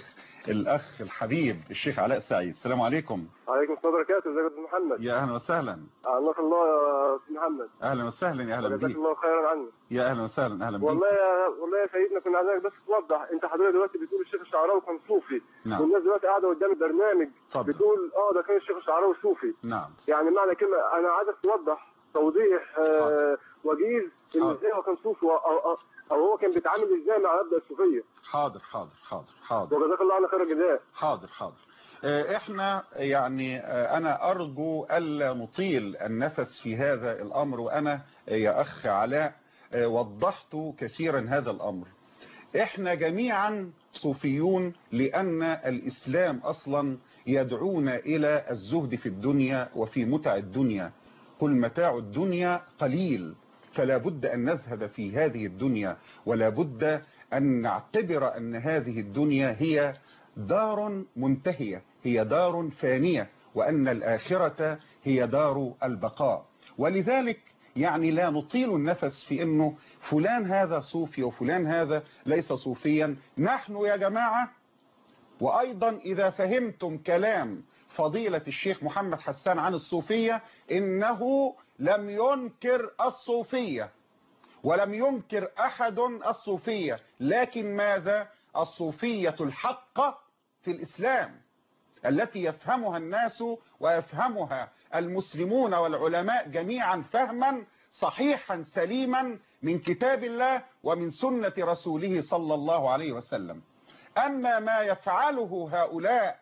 الاخ الحبيب الشيخ علاء سعيد السلام عليكم عليكم السلام وبركاته ازيك يا استاذ محمد يا اهلا وسهلا عنك الله يا استاذ محمد اهلا وسهلا يا اهلا جزاك بيك الله خيرا عني يا اهلا وسهلا اهلا بيك والله يا والله يا سيدنا كنا عايزينك بس توضح انت حضرتك دلوقتي بتقول الشيخ الشعراوي كان صوفي نعم. والناس دلوقتي قاعده قدام البرنامج اتفضل. بتقول اه ده كان الشيخ الشعراوي صوفي نعم يعني معنى كلمه انا عايزك توضح توضيح آه وجيز ان حاضر. ازاي هو كان صوفي او, أو, او هو كان بيتعامل ازاي مع مبدا الصوفيه حاضر حاضر حاضر حاضر وجزاك الله عنا خير الجزاء حاضر حاضر آه، احنا يعني آه، انا ارجو الا نطيل النفس في هذا الامر وانا آه، يا اخ علاء آه، وضحت كثيرا هذا الامر احنا جميعا صوفيون لان الاسلام اصلا يدعونا الى الزهد في الدنيا وفي متع الدنيا قل متاع الدنيا قليل فلا بد ان نزهد في هذه الدنيا ولا بد ان نعتبر ان هذه الدنيا هي دار منتهية هي دار فانية وأن الآخرة هي دار البقاء ولذلك يعني لا نطيل النفس في أنه فلان هذا صوفي وفلان هذا ليس صوفيا نحن يا جماعة وأيضا إذا فهمتم كلام فضيلة الشيخ محمد حسان عن الصوفية إنه لم ينكر الصوفية ولم ينكر أحد الصوفية لكن ماذا الصوفية الحقة في الإسلام التي يفهمها الناس ويفهمها المسلمون والعلماء جميعا فهما صحيحا سليما من كتاب الله ومن سنة رسوله صلى الله عليه وسلم أما ما يفعله هؤلاء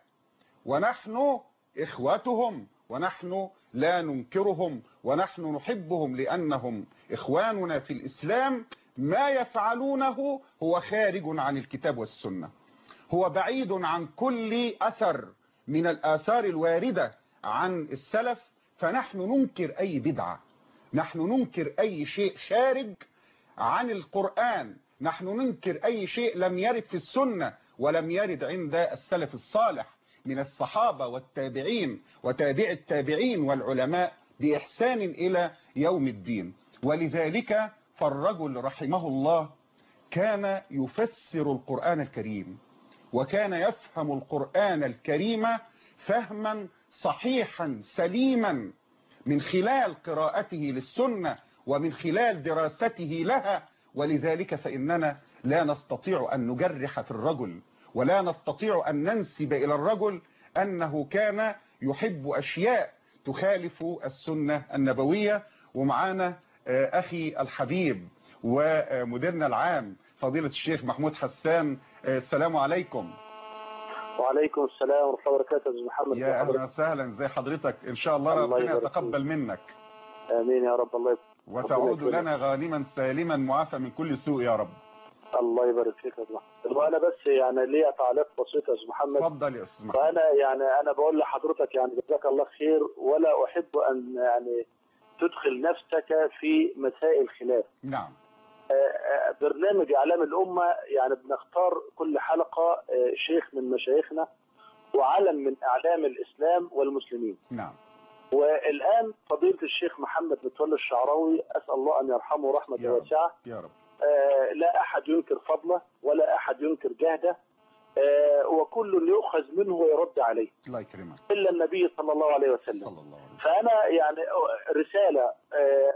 ونحن إخوتهم ونحن لا ننكرهم ونحن نحبهم لأنهم إخواننا في الإسلام ما يفعلونه هو خارج عن الكتاب والسنة هو بعيد عن كل أثر من الآثار الواردة عن السلف فنحن ننكر أي بدعة نحن ننكر أي شيء خارج عن القرآن نحن ننكر أي شيء لم يرد في السنة ولم يرد عند السلف الصالح من الصحابة والتابعين وتابع التابعين والعلماء بإحسان إلى يوم الدين ولذلك فالرجل رحمه الله كان يفسر القرآن الكريم وكان يفهم القرآن الكريم فهما صحيحا سليما من خلال قراءته للسنة ومن خلال دراسته لها ولذلك فإننا لا نستطيع أن نجرح في الرجل ولا نستطيع أن ننسب إلى الرجل أنه كان يحب أشياء تخالف السنة النبوية ومعانا أخي الحبيب ومديرنا العام فضيلة الشيخ محمود حسان السلام عليكم وعليكم السلام ورحمة الله وبركاته أستاذ محمد يا أهلا وسهلا ازي حضرتك إن شاء الله الله ربنا يبارك يتقبل منك آمين يا رب الله يبارك وتعود ربنا لنا غانما سالما معافى من كل سوء يا رب الله يبارك فيك يا أستاذ محمد وأنا بس يعني ليا تعليق بسيط يا أستاذ محمد اتفضل يا استاذ محمود فأنا يعني أنا بقول لحضرتك يعني جزاك الله خير ولا أحب أن يعني تدخل نفسك في مسائل خلاف نعم آه، آه، برنامج اعلام الامه يعني بنختار كل حلقه آه، شيخ من مشايخنا وعلم من اعلام الاسلام والمسلمين نعم والان فضيله الشيخ محمد متولي الشعراوي اسال الله ان يرحمه رحمه يا رب. واسعه يا رب آه، لا احد ينكر فضله ولا احد ينكر جهده آه، وكل يؤخذ منه ويرد عليه الله يكرمك الا النبي صلى الله عليه وسلم صلى الله عليه وسلم فانا يعني رساله آه،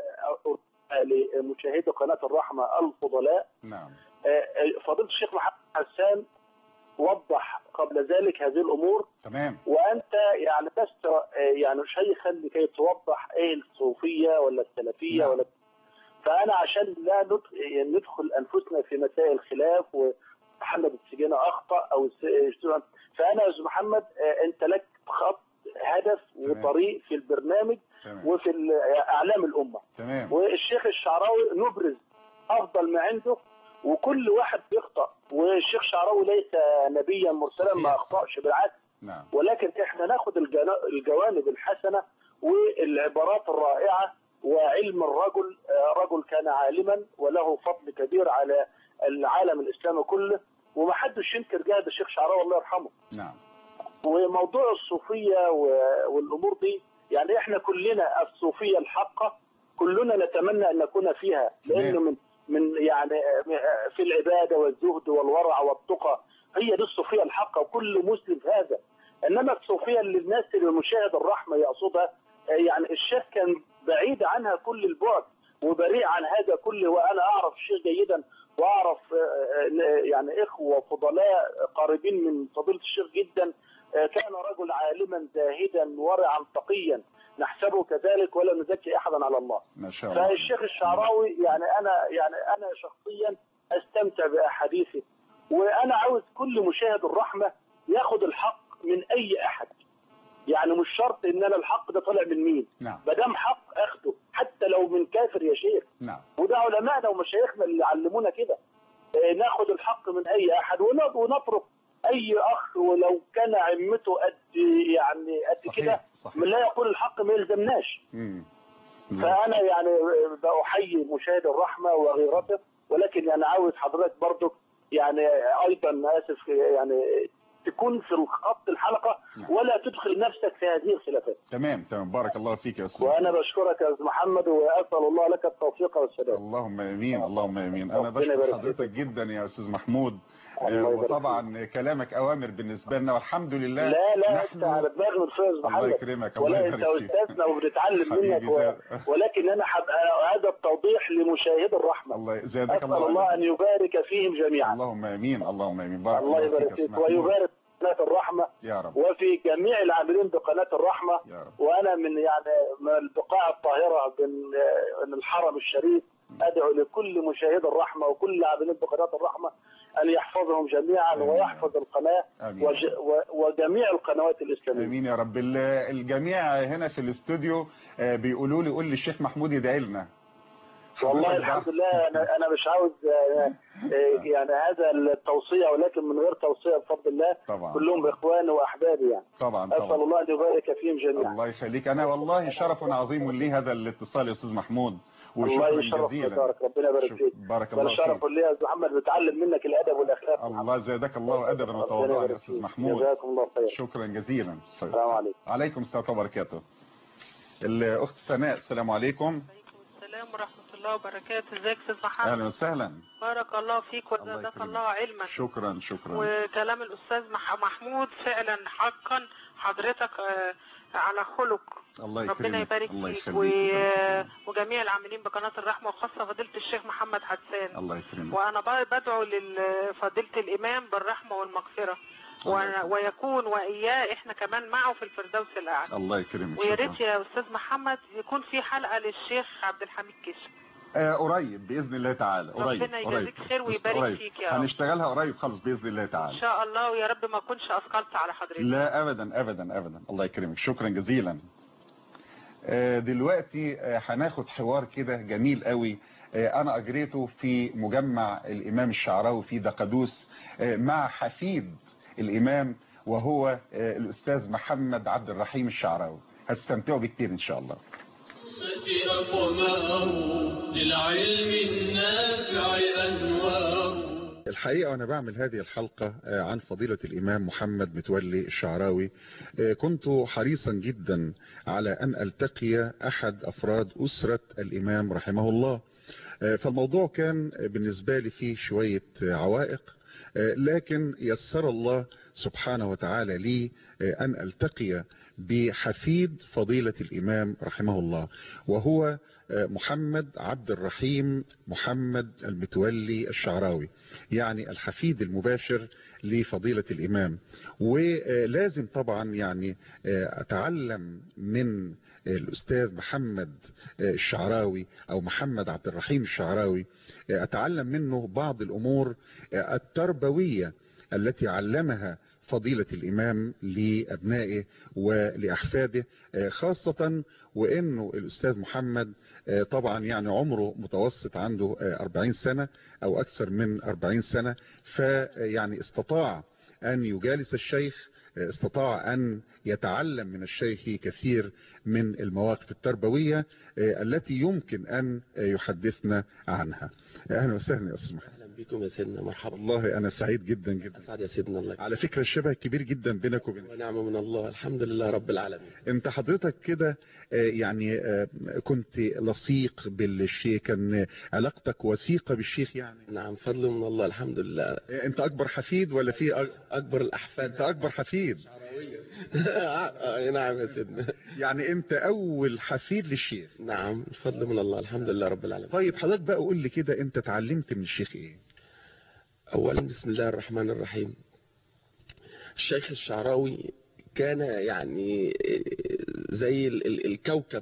لمشاهدي قناه الرحمه الفضلاء نعم فضيله الشيخ محمد حسان وضح قبل ذلك هذه الامور تمام وانت يعني لست يعني شيخا لكي توضح ايه الصوفيه ولا السلفيه نعم. ولا فانا عشان لا ندخل, ندخل انفسنا في مسائل خلاف ومحمد السجينه اخطا او الس- فانا يا استاذ محمد آه، انت لك خط هدف تمام. وطريق في البرنامج تمام وفي ال- اعلام الامه تمام والشيخ الشعراوي نبرز افضل ما عنده وكل واحد بيخطا والشيخ الشعراوي ليس نبيا مرسلا صحيح. ما اخطاش بالعكس نعم ولكن احنا ناخد الجنا- الجوانب الحسنه والعبارات الرائعه وعلم الرجل آه، رجل كان عالما وله فضل كبير على العالم الاسلامي كله ومحدش ينكر جهد الشيخ شعراوي الله يرحمه نعم وموضوع الصوفية و- والأمور دي يعني إحنا كلنا الصوفية الحقة كلنا نتمنى أن نكون فيها لأنه من من يعني في العبادة والزهد والورع والتقى هي دي الصوفيه الحقه وكل مسلم في هذا انما الصوفيه اللي الناس اللي المشاهد الرحمه يقصدها آه، يعني الشيخ كان بعيد عنها كل البعد وبريء عن هذا كله وانا اعرف الشيخ جيدا واعرف آه، آه، يعني اخوه فضلاء قريبين من فضيله الشيخ جدا آه، كان رجل عالما زاهدا ورعا تقيا نحسبه كذلك ولا نزكي احدا على الله ما شاء الله فالشيخ الشعراوي يعني انا يعني انا شخصيا استمتع باحاديثه وانا عاوز كل مشاهد الرحمه ياخد الحق من اي احد يعني مش شرط ان انا الحق ده طالع من مين نعم ما دام حق اخده حتى لو من كافر يا شيخ نعم وده علمائنا ومشايخنا اللي علمونا كده آه، ناخد الحق من اي احد ون- ونترك اي اخ ولو كان عمته قد يعني قد كده صحيح صحيح من لا يقول الحق ما يلزمناش مم. فانا يعني بأحيي مشاهد الرحمه وغيرته ولكن يعني عاوز حضرتك برضك يعني ايضا اسف يعني تكون في الخط الحلقه نعم. ولا تدخل نفسك في هذه الخلافات تمام تمام بارك الله فيك يا استاذ وانا بشكرك يا استاذ محمد واسال الله لك التوفيق والسداد اللهم امين اللهم امين انا ربنا بشكر يبارك حضرتك جدا يا استاذ محمود الله آه، يبارك وطبعا كلامك اوامر بالنسبه لنا والحمد لله لا لا نحن- انت على دماغ من فوز الله محمد يكرمك الله ولا انت يبارك فيك استاذنا وبنتعلم حبيبي منك و... زاد. ولكن انا هبقى هذا التوضيح لمشاهد الرحمه الله زادك اسال الله الله ان يبارك فيهم جميعا اللهم امين اللهم امين بارك الله الله يبارك فيك يا فيك أستاذ محمود. ويبارك في قناه الرحمه يا رب وفي جميع العاملين بقناه الرحمه يا رب وانا من يعني من البقاع الطاهره من من الحرم الشريف ادعو لكل مشاهد الرحمه وكل عاملين بقناه الرحمه ان يحفظهم جميعا آمين. ويحفظ القناه امين وج... و... وجميع القنوات الاسلاميه امين يا رب ال- الجميع هنا في الاستوديو آه، بيقولوا لي قول للشيخ محمود يدعي لنا والله حضرتك الحمد بقى- لله انا انا مش عاوز آه، آه، يعني هذا التوصيه ولكن من غير توصيه بفضل الله طبعا كلهم اخواني واحبابي يعني طبعا اسال طبعا الله ان يبارك فيهم جميعا الله يخليك انا والله شرف عظيم لي هذا الاتصال يا استاذ محمود الله وشكرا يشرف جزيلا بارك ربنا يبارك شك- فيك بارك الله بل شرف فيك لي يا استاذ محمد بتعلم منك الادب والاخلاق الله زادك الله ادبا ربنا وتواضعا يا يبارك استاذ فيك. محمود جزاكم الله خير شكرا جزيلا السلام عليكم عليكم السلام ورحمه الله وبركاته الاخت سناء السلام عليكم عليكم السلام ورحمة الله وبركاته ازيك استاذ محمد اهلا وسهلا بارك الله فيك الله وزادك يكرمك. الله علما شكرا شكرا وكلام الاستاذ مح- محمود فعلا حقا حضرتك آه، على خلق الله ربنا يكرمك يبارك الله فيك يخليك و... الله يكرمك. وجميع العاملين بقناة الرحمة وخاصة فضيلة الشيخ محمد حسان الله يكرمك وانا ب- بدعو لفضيلة الامام بالرحمة والمغفرة و... ويكون واياه احنا كمان معه في الفردوس الاعلى الله يكرمك ويا شكرا ريت يا استاذ محمد يكون في حلقة للشيخ عبد الحميد كشك آه قريب باذن الله تعالى قريب ربنا قريب يجازيك خير بس ويبارك قريب. فيك يا رب. هنشتغلها قريب خالص باذن الله ان تعالى شاء الله ويا رب ما اكونش اثقلت على حضرتك لا ابدا ابدا ابدا الله يكرمك شكرا جزيلا آه، دلوقتي آه، هناخد حوار كده جميل قوي آه، انا اجريته في مجمع الامام الشعراوي في دقدوس آه، مع حفيد الامام وهو آه، الاستاذ محمد عبد الرحيم الشعراوي هتستمتعوا بيه كتير ان شاء الله الأمة أقمار للعلم النافع أنوار الحقيقة أنا بعمل هذه الحلقة آه، عن فضيلة الإمام محمد متولي الشعراوي آه، كنت حريصا جدا على أن ألتقي أحد أفراد أسرة الإمام رحمه الله آه، فالموضوع كان بالنسبة لي فيه شوية آه، عوائق آه، لكن يسر الله سبحانه وتعالى لي آه، أن ألتقي بحفيد فضيلة الإمام رحمه الله وهو آه، محمد عبد الرحيم محمد المتولي الشعراوي يعني الحفيد المباشر لفضيلة الإمام ولازم طبعا يعني آه، أتعلم من الأستاذ محمد آه، الشعراوي أو محمد عبد الرحيم الشعراوي آه، أتعلم منه بعض الأمور آه، التربوية التي علمها فضيلة الإمام لأبنائه ولأحفاده آه، خاصة وإنه الأستاذ محمد آه، طبعا يعني عمره متوسط عنده آه، 40 سنة أو أكثر من 40 سنة فيعني استطاع أن يجالس الشيخ آه، استطاع أن يتعلم من الشيخ كثير من المواقف التربوية آه، التي يمكن أن آه، يحدثنا عنها أهلا وسهلا يا أستاذ محمد بكم يا سيدنا مرحبا والله انا سعيد جدا جدا اسعد يا سيدنا الله على فكرة الشبه كبير جدا بينك وبين ونعمه من الله الحمد لله رب العالمين انت حضرتك كده آه، يعني آه، كنت لصيق بالشيخ كان علاقتك وثيقة بالشيخ يعني نعم فضل من الله الحمد لله آه، انت اكبر حفيد ولا في أ- اكبر الاحفاد انت اكبر حفيد آه، نعم يا سيدنا يعني انت اول حفيد للشيخ نعم الفضل من الله الحمد لله رب العالمين طيب حضرتك بقى قول لي كده انت اتعلمت من الشيخ ايه اولا بسم الله الرحمن الرحيم الشيخ الشعراوي كان يعني زي ال- ال- الكوكب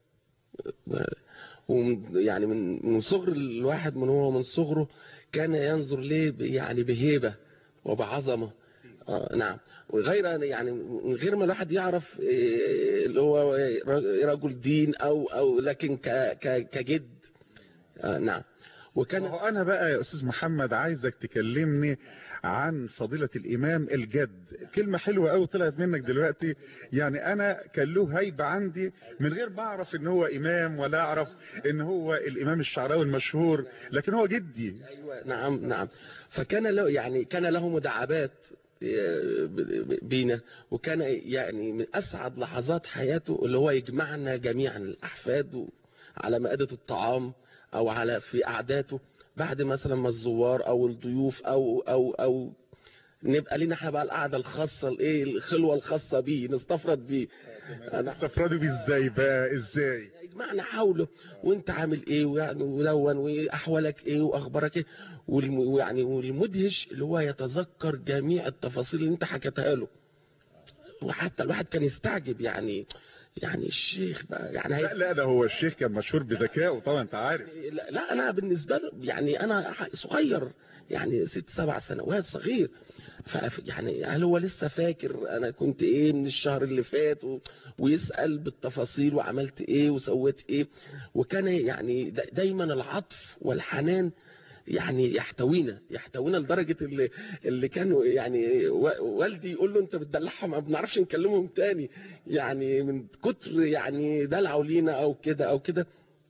ومن- يعني من من صغر الواحد من هو من صغره كان ينظر ليه ب- يعني بهيبة وبعظمة آه نعم وغير يعني من غير ما الواحد يعرف إيه اللي هو رجل دين او او لكن ك- ك- كجد آه نعم وكان ما هو انا بقى يا استاذ محمد عايزك تكلمني عن فضيلة الامام الجد كلمة حلوة قوي طلعت منك دلوقتي يعني انا كان له هيبة عندي من غير ما اعرف ان هو امام ولا اعرف ان هو الامام الشعراوي المشهور لكن هو جدي ايوه نعم نعم فكان له يعني كان له مداعبات آه، بينا وكان يعني من اسعد لحظات حياته اللي هو يجمعنا جميعا الاحفاد على مائده الطعام او على في قعداته بعد مثلا ما الزوار او الضيوف او او او نبقى لنا احنا بقى القعده الخاصه الايه الخلوه الخاصه بيه نستفرد بيه أنا استفردوا بيه ازاي بقى ازاي يجمعنا حوله وانت عامل ايه ويعني ولون واحوالك ايه واخبارك ايه والم- ويعني والمدهش اللي هو يتذكر جميع التفاصيل اللي انت حكيتها له وحتى الواحد كان يستعجب يعني يعني الشيخ بقى يعني لا هي لا ده هو الشيخ كان مشهور بذكائه طبعا انت عارف لا, لا انا بالنسبه له يعني انا ح- صغير يعني ست سبع سنوات صغير ف يعني هل هو لسه فاكر انا كنت ايه من الشهر اللي فات و... ويسال بالتفاصيل وعملت ايه وسويت ايه وكان يعني دا- دايما العطف والحنان يعني يحتوينا يحتوينا لدرجه اللي اللي كانوا يعني و- والدي يقول له انت بتدلعهم ما بنعرفش نكلمهم تاني يعني من كتر يعني دلعوا لينا او كده او كده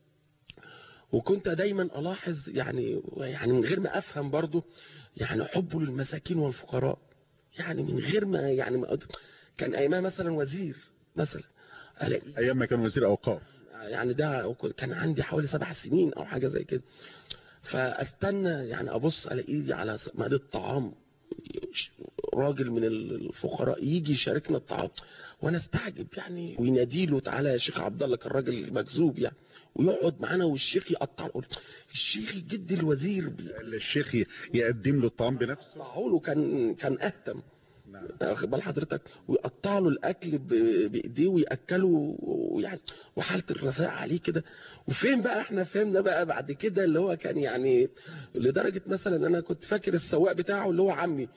وكنت دايما الاحظ يعني يعني من غير ما افهم برضه يعني حبه للمساكين والفقراء يعني من غير ما يعني ما أد- كان ايامها مثلا وزير مثلا الاقي ايام ما كان وزير اوقاف يعني ده كان عندي حوالي سبع سنين او حاجه زي كده فاستنى يعني ابص الاقيه على مائده الطعام راجل من الفقراء يجي يشاركنا الطعام وانا استعجب يعني وينادي له تعالى يا شيخ عبد الله كان راجل مجذوب يعني ويقعد معانا والشيخ يقطع له الشيخ جد الوزير الشيخ ي- يقدم له الطعام بنفسه يقطعه له كان كان اهتم نعم. واخد بال حضرتك ويقطع له الاكل ب- بايديه وياكله ويعني وحاله الرثاء عليه كده وفين بقى احنا فهمنا بقى بعد كده اللي هو كان يعني لدرجه مثلا انا كنت فاكر السواق بتاعه اللي هو عمي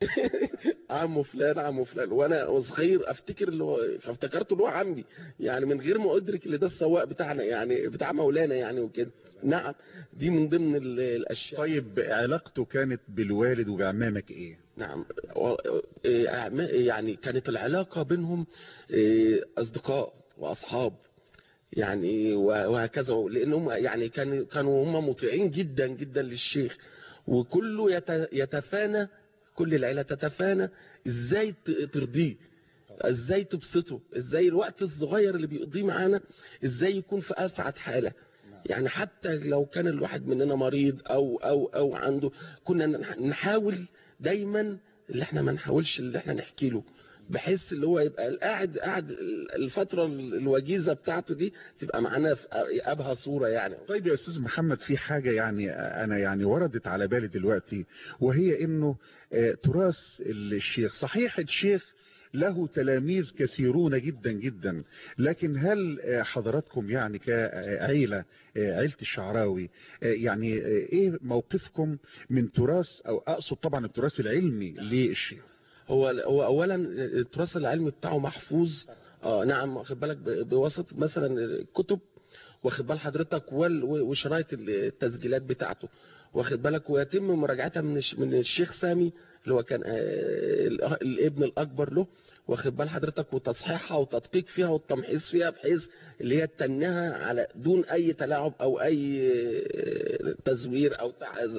عمه فلان عمه فلان وانا صغير افتكر اللي هو فافتكرته اللي هو عمي يعني من غير ما ادرك اللي ده السواق بتاعنا يعني بتاع مولانا يعني وكده نعم دي من ضمن ال- الاشياء طيب علاقته كانت بالوالد وبعمامك ايه نعم و- إيه، أعما- يعني كانت العلاقة بينهم إيه، أصدقاء وأصحاب يعني و- وهكذا لأنهم يعني كان كانوا هم مطيعين جدا جدا للشيخ وكله يت- يتفانى كل العيلة تتفانى ازاي ت- ترضيه ازاي تبسطه ازاي الوقت الصغير اللي بيقضيه معانا ازاي يكون في اسعد حاله يعني حتى لو كان الواحد مننا مريض او او او عنده كنا نح- نحاول دايما اللي احنا ما نحاولش اللي احنا نحكي له بحيث اللي هو يبقى القاعد قاعد الفتره الوجيزه بتاعته دي تبقى معانا في ابهى صوره يعني طيب يا استاذ محمد في حاجة يعني انا يعني وردت على بالي دلوقتي وهي انه آه، تراث الشيخ صحيح الشيخ له تلاميذ كثيرون جدا جدا لكن هل آه، حضراتكم يعني كعيلة آه، عيلة الشعراوي آه، يعني آه، ايه موقفكم من تراث او اقصد طبعا التراث العلمي للشيخ هو هو اولا التراث العلمي بتاعه محفوظ اه نعم واخد بالك ب- بواسطه مثلا الكتب واخد بال حضرتك وال- وشرايط التسجيلات بتاعته واخد بالك ويتم مراجعتها من الش- من الشيخ سامي اللي هو كان آه، الأه- الابن الاكبر له واخد بال حضرتك وتصحيحها وتدقيق فيها والتمحيص فيها بحيث اللي هي تنها على دون اي تلاعب او اي آه، تزوير او تع-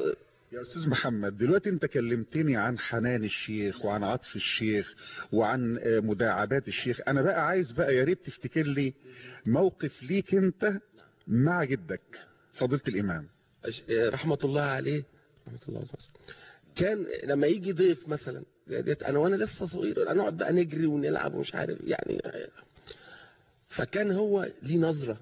يا استاذ محمد دلوقتي انت كلمتني عن حنان الشيخ وعن عطف الشيخ وعن آه، مداعبات الشيخ انا بقى عايز بقى يا ريت تفتكر لي موقف ليك انت مع جدك فضيله الامام أش- رحمة الله عليه رحمة الله عليه كان لما يجي ضيف مثلا ديت انا وانا لسه صغير انا اقعد بقى نجري ونلعب ومش عارف يعني فكان هو ليه نظرة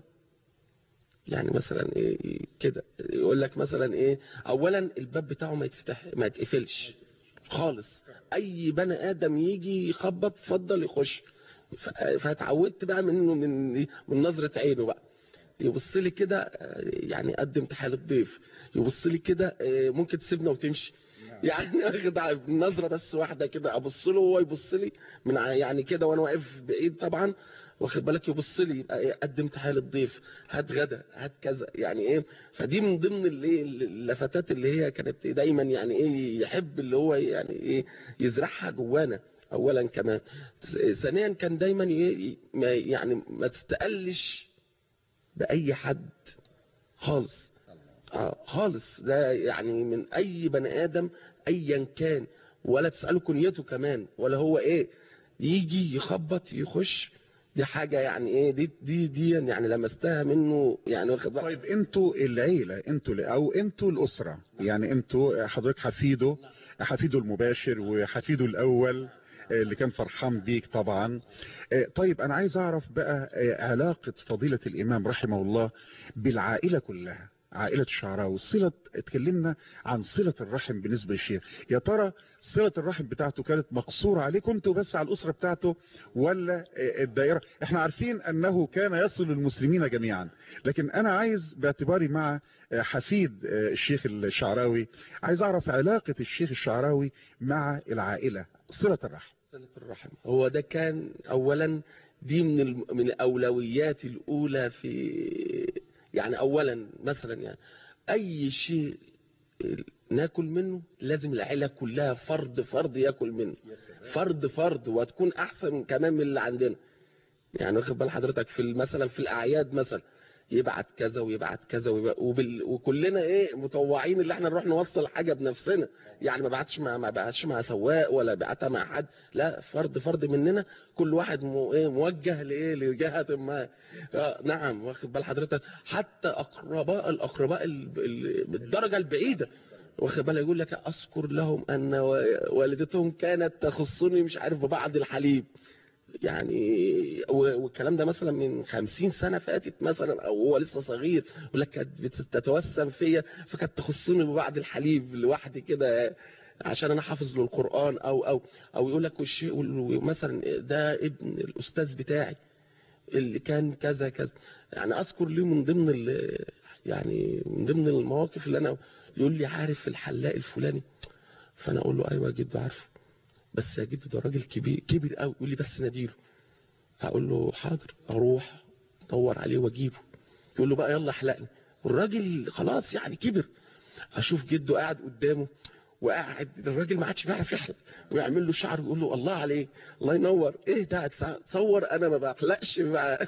يعني مثلا ايه كده يقول لك مثلا ايه اولا الباب بتاعه ما يتفتح ما يتقفلش خالص اي بني ادم يجي يخبط اتفضل يخش ف- فاتعودت بقى من من من نظرة عينه بقى يبص لي كده آه، يعني قدم تحية الضيف يبص لي كده آه، ممكن تسيبنا وتمشي يعني واخد ع- نظره بس واحده كده ابص له وهو يبص لي من ع- يعني كده وانا واقف بعيد طبعا واخد بالك يبص لي يبقى إيه، قدم تحيه للضيف هات غدا هات كذا يعني ايه فدي من ضمن الايه اللفتات اللي هي كانت دايما يعني ايه يحب اللي هو يعني ايه يزرعها جوانا اولا كمان ثانيا كان دايما ي- ما- يعني ما تستقلش باي حد خالص آه خالص ده يعني من اي بني ادم ايا كان ولا تساله كنيته كمان ولا هو ايه يجي يخبط يخش دي حاجه يعني ايه دي دي دي يعني لمستها منه يعني واخد بالك طيب انتوا العيله انتوا او انتوا الاسره يعني انتوا حضرتك حفيده حفيده المباشر وحفيده الاول آه، اللي كان فرحان بيك طبعا آه، طيب انا عايز اعرف بقى آه، علاقه فضيله الامام رحمه الله بالعائله كلها عائلة الشعراوي صلة اتكلمنا عن صلة الرحم بالنسبة للشيخ يا ترى صلة الرحم بتاعته كانت مقصورة عليكم انتوا بس على الأسرة بتاعته ولا آه، الدائرة احنا عارفين أنه كان يصل المسلمين جميعا لكن أنا عايز باعتباري مع آه، حفيد آه، الشيخ الشعراوي عايز أعرف علاقة الشيخ الشعراوي مع العائلة صلة الرحم صلة الرحم هو ده كان اولا دي من الم- من الاولويات الاولى في يعني اولا مثلا يعني اي شيء ناكل منه لازم العيله كلها فرد فرد ياكل منه فرد فرد وتكون احسن كمان من اللي عندنا يعني واخد بال حضرتك في ال- مثلا في الاعياد مثلا يبعت كذا ويبعت كذا ويبعت وبال... وكلنا ايه مطوعين اللي احنا نروح نوصل حاجه بنفسنا يعني ما بعتش مع ما بعتش مع سواق ولا بعتها مع حد لا فرد فرد مننا كل واحد مو ايه موجه لايه لجهه ما آه نعم واخد بال حضرتك حتى اقرباء الاقرباء ال... ال... بالدرجه البعيده واخد بالك يقول لك اذكر لهم ان و- والدتهم كانت تخصني مش عارف ببعض الحليب يعني و- والكلام ده مثلا من خمسين سنة فاتت مثلا أو هو لسه صغير يقول لك كانت بتتوسم فيا فكانت تخصني ببعض الحليب لوحدي كده عشان انا حافظ له القرآن او او او يقول لك والشيء وال- مثلا ده ابن الاستاذ بتاعي اللي كان كذا كذا يعني اذكر ليه من ضمن ال- يعني من ضمن المواقف اللي انا يقول لي عارف الحلاق الفلاني فانا اقول له ايوه يا جدو عارفه بس يا جدو ده راجل كبير كبر قوي يقول لي بس ناديله اقول له حاضر اروح ادور عليه واجيبه يقول له بقى يلا احلقني والراجل خلاص يعني كبر اشوف جده قاعد قدامه وقاعد الراجل ما عادش بيعرف يحلق ويعمل له شعر ويقول له الله عليك الله ينور ايه ده تصور انا ما بحلقش بقى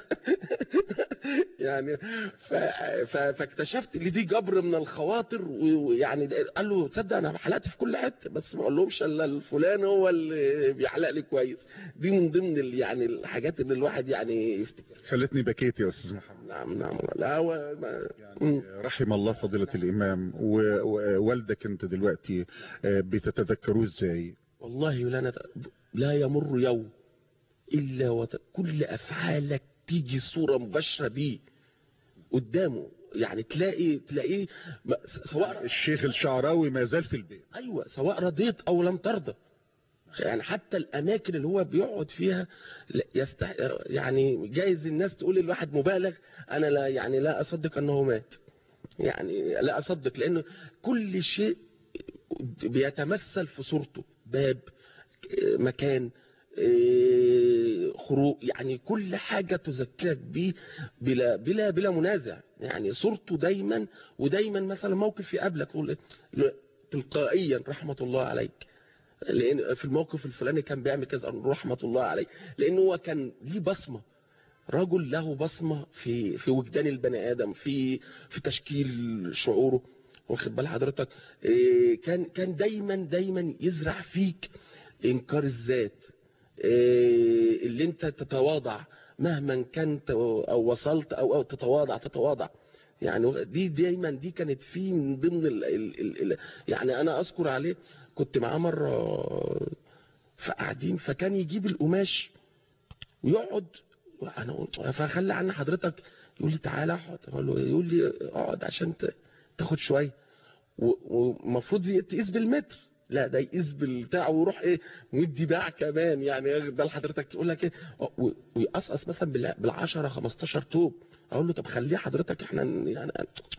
يعني ف... ف... فاكتشفت ان دي جبر من الخواطر و- ويعني قال له تصدق انا حلقت في كل حته بس ما اقولهمش الا الفلان هو اللي بيحلق لي كويس دي من ضمن ال... يعني الحاجات اللي الواحد يعني يفتكر خلتني بكيت يا أستاذ محمد نعم نعم لا هو ما... مم. رحم الله فضيلة الإمام و- ووالدك أنت دلوقتي آه، بتتذكروه إزاي والله لا نت... لا يمر يوم الا وت... كل افعالك تيجي صوره مباشره بيه قدامه يعني تلاقي تلاقيه ما- س- سواء الشيخ الشعراوي ما زال في البيت ايوه سواء رضيت او لم ترضى يعني حتى الاماكن اللي هو بيقعد فيها لا يستح... يعني جايز الناس تقول الواحد مبالغ انا لا يعني لا اصدق انه مات يعني لا اصدق لانه كل شيء بيتمثل في صورته باب آه، مكان آه، خروج يعني كل حاجة تذكرك بيه بلا بلا بلا منازع يعني صورته دايما ودايما مثلا موقف يقابلك تقول إيه؟ تلقائيا رحمة الله عليك لان في الموقف الفلاني كان بيعمل كذا رحمة الله عليه لانه هو كان ليه بصمة رجل له بصمة في في وجدان البني ادم في في تشكيل شعوره واخد بال حضرتك إيه، كان كان دايما دايما يزرع فيك انكار الذات إيه، اللي انت تتواضع مهما كنت او وصلت او او تتواضع تتواضع يعني دي دايما دي كانت في من ضمن ال ال ال ال يعني انا اذكر عليه كنت معاه مره فقاعدين فكان يجيب القماش ويقعد وانا فخلي عنا حضرتك يقول لي تعالى اقعد اقول له يقول لي اقعد عشان ت- تاخد شويه و- ومفروض ي- تقيس بالمتر لا ده يقيس بالبتاع ويروح ايه مدي باع كمان يعني ياخد بال حضرتك يقول لك ايه آه، و- ويقصقص مثلا بال 10 15 توب اقول له طب خليه حضرتك احنا ن- يعني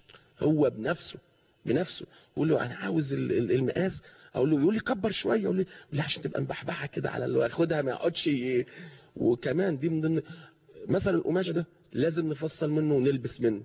هو بنفسه بنفسه يقول له انا عاوز ال- ال- المقاس اقول له يقول لي كبر شويه يقول لي لا عشان تبقى مبحبحه كده على اللي ياخدها ما يقعدش ي- وكمان دي من ضمن مثلا القماش ده لازم نفصل منه ونلبس منه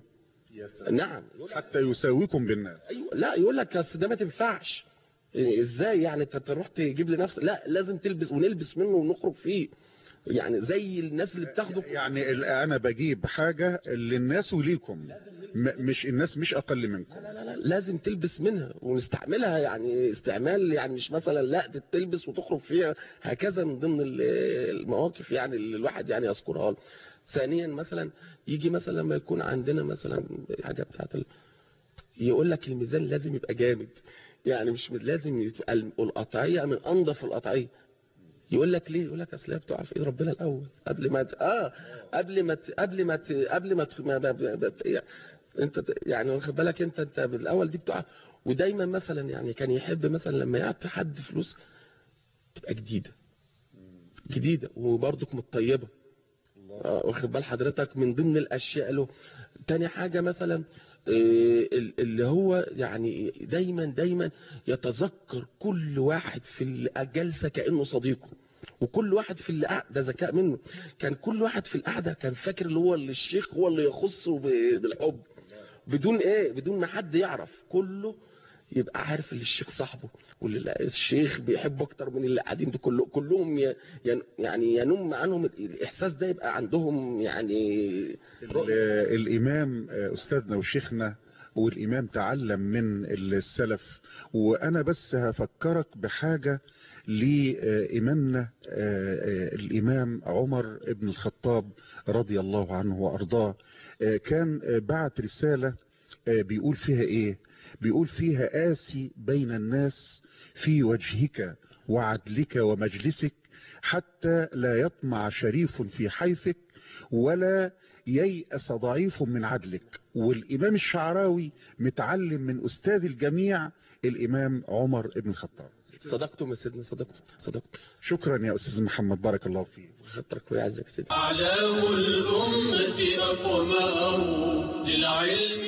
نعم حتى يساويكم بالناس ايوه لا يقول لك اصل ده ما تنفعش إيه، ازاي يعني انت تروح تجيب لنفسك لا لازم تلبس ونلبس منه ونخرج فيه يعني زي الناس اللي بتاخده يعني ال- انا بجيب حاجة للناس وليكم م- مش الناس مش اقل منكم لا لا لا لازم تلبس منها ونستعملها يعني استعمال يعني مش مثلا لا تلبس وتخرج فيها هكذا من ضمن ال- المواقف يعني اللي الواحد يعني يذكرها له. ثانيا مثلا يجي مثلا لما يكون عندنا مثلا حاجه بتاعت ال... يقول لك الميزان لازم يبقى جامد يعني مش من- لازم يبقى ال- القطعيه من انظف القطعيه يقول لك ليه يقول لك اصل هي بتقع في ايد ربنا الاول قبل ما ت... اه قبل ما ت... قبل ما ت... قبل ما, ت... ما... ما... ما... ما... يعني انت ت- يعني واخد بالك انت انت بالاول دي بتقع ودايما مثلا يعني كان يحب مثلا لما يعطي حد فلوس تبقى جديده جديده وبرضك متطيبه آه، واخد بال حضرتك من ضمن الاشياء له تاني حاجه مثلا آه، ال- اللي هو يعني دايما دايما يتذكر كل واحد في الجلسه كانه صديقه وكل واحد في اللي قاعد ده ذكاء منه كان كل واحد في القعده كان فاكر اللي هو اللي الشيخ هو اللي يخصه ب- بالحب بدون ايه بدون ما حد يعرف كله يبقى عارف اللي الشيخ صاحبه واللي لا- الشيخ بيحبه اكتر من اللي قاعدين دول كله كلهم ي- ين- يعني ينم عنهم الاحساس ده يبقى عندهم يعني ال- الامام آه، استاذنا وشيخنا والامام تعلم من السلف وانا بس هفكرك بحاجة لإمامنا آه، آه، الإمام عمر بن الخطاب رضي الله عنه وأرضاه آه، كان آه، بعت رسالة آه، بيقول فيها إيه بيقول فيها آسي بين الناس في وجهك وعدلك ومجلسك حتى لا يطمع شريف في حيفك ولا ييأس ضعيف من عدلك والإمام الشعراوي متعلم من أستاذ الجميع الإمام عمر بن الخطاب صدقتم يا سيدنا صدقتم صدقتم شكرا يا أستاذ محمد بارك الله فيك خطرك ويعزك يا سيدي أعلام الأمة أقمار للعلم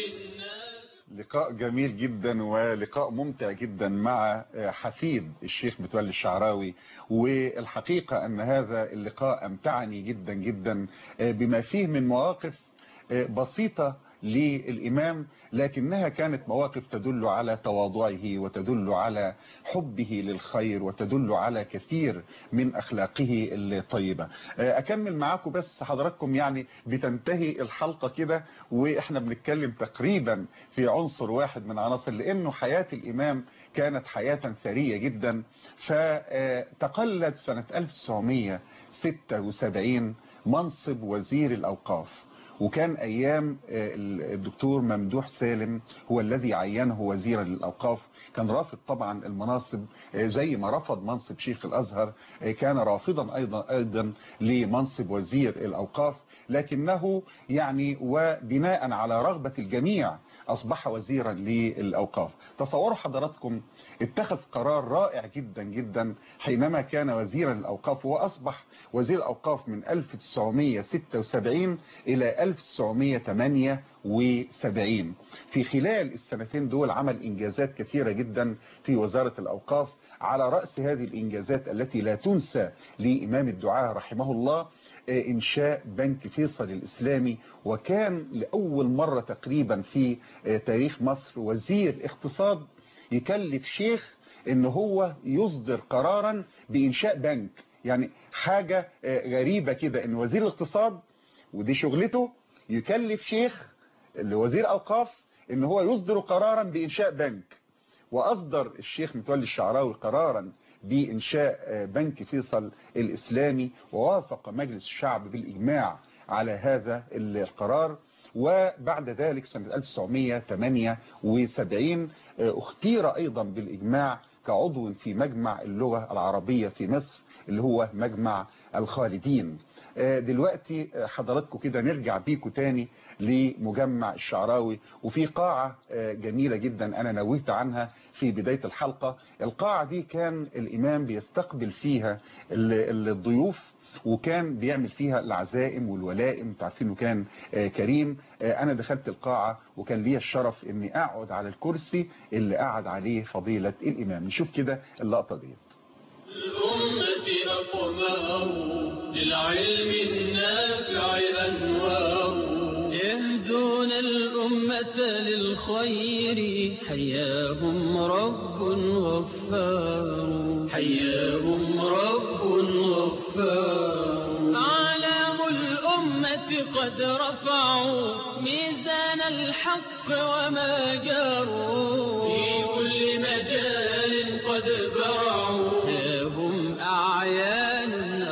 لقاء جميل جدا ولقاء ممتع جدا مع حفيد الشيخ متولي الشعراوي والحقيقة أن هذا اللقاء أمتعني جدا جدا بما فيه من مواقف بسيطة للإمام لكنها كانت مواقف تدل على تواضعه وتدل على حبه للخير وتدل على كثير من أخلاقه الطيبة أكمل معاكم بس حضراتكم يعني بتنتهي الحلقة كده وإحنا بنتكلم تقريبا في عنصر واحد من عناصر لأنه حياة الإمام كانت حياة ثرية جدا فتقلد سنة 1976 منصب وزير الأوقاف وكان ايام الدكتور ممدوح سالم هو الذي عينه وزيرا للاوقاف كان رافض طبعا المناصب زي ما رفض منصب شيخ الازهر كان رافضا ايضا ايضا لمنصب وزير الاوقاف لكنه يعني وبناء على رغبة الجميع اصبح وزيرا للاوقاف تصوروا حضراتكم اتخذ قرار رائع جدا جدا حينما كان وزيرا للاوقاف واصبح وزير الاوقاف من 1976 الى 1978 في خلال السنتين دول عمل انجازات كثيرة جدا في وزارة الاوقاف على رأس هذه الانجازات التي لا تنسى لامام الدعاء رحمه الله انشاء بنك فيصل الاسلامي وكان لاول مرة تقريبا في تاريخ مصر وزير اقتصاد يكلف شيخ ان هو يصدر قرارا بانشاء بنك يعني حاجة غريبة كده ان وزير الاقتصاد ودي شغلته يكلف شيخ اللي وزير اوقاف ان هو يصدر قرارا بانشاء بنك واصدر الشيخ متولي الشعراوي قرارا بانشاء بنك فيصل الاسلامي ووافق مجلس الشعب بالاجماع على هذا القرار وبعد ذلك سنة 1978 اختير ايضا بالاجماع كعضو في مجمع اللغة العربية في مصر اللي هو مجمع الخالدين دلوقتي حضراتكم كده نرجع بيكم تاني لمجمع الشعراوي وفي قاعة جميلة جدا أنا نويت عنها في بداية الحلقة القاعة دي كان الإمام بيستقبل فيها الضيوف وكان بيعمل فيها العزائم والولائم تعرفين انه كان كريم انا دخلت القاعة وكان لي الشرف اني اقعد على الكرسي اللي قعد عليه فضيلة الامام نشوف كده اللقطة ديت الأمة أقمار للعلم النافع أنوار يهدون الأمة للخير حياهم رب غفار حياهم رب غفار أعلام الأمة قد رفعوا ميزان الحق وما جاروا في كل مجال قد برعوا هم أعيان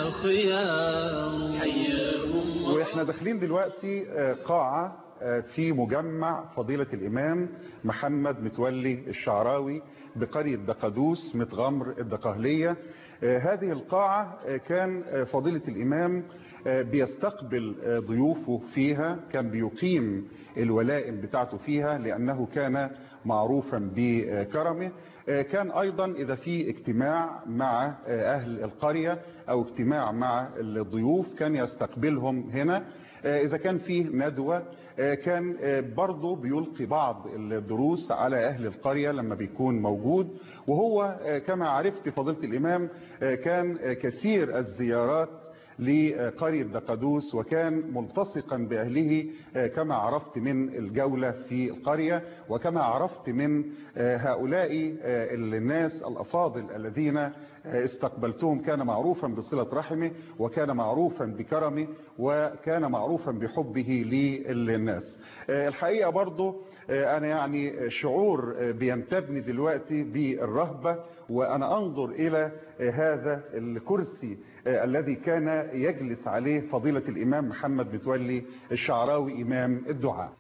أخيار حياهم واحنا داخلين دلوقتي قاعة في مجمع فضيلة الإمام محمد متولي الشعراوي بقرية دقدوس متغمر الدقهلية هذه القاعة كان فضيلة الإمام بيستقبل ضيوفه فيها كان بيقيم الولائم بتاعته فيها لأنه كان معروفا بكرمه كان أيضا إذا في اجتماع مع أهل القرية أو اجتماع مع الضيوف كان يستقبلهم هنا إذا كان فيه ندوة كان برضه بيلقي بعض الدروس على أهل القرية لما بيكون موجود وهو كما عرفت فضيلة الإمام كان كثير الزيارات لقرية دقدوس وكان ملتصقا بأهله كما عرفت من الجولة في القرية وكما عرفت من هؤلاء الناس الأفاضل الذين استقبلتهم كان معروفا بصلة رحمه وكان معروفا بكرمه وكان معروفا بحبه للناس الحقيقة برضو أنا يعني شعور بينتبني دلوقتي بالرهبة وأنا أنظر إلى هذا الكرسي الذي كان يجلس عليه فضيلة الإمام محمد متولي الشعراوي إمام الدعاء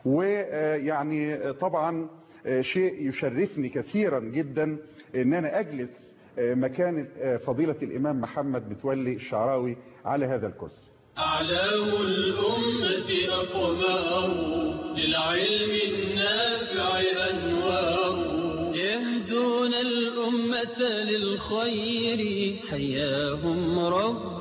ويعني طبعا شيء يشرفني كثيرا جدا ان انا اجلس مكان فضيلة الامام محمد متولي الشعراوي على هذا الكرسي أعلام الأمة أقمار للعلم النافع أنوار يهدون الأمة للخير حياهم رب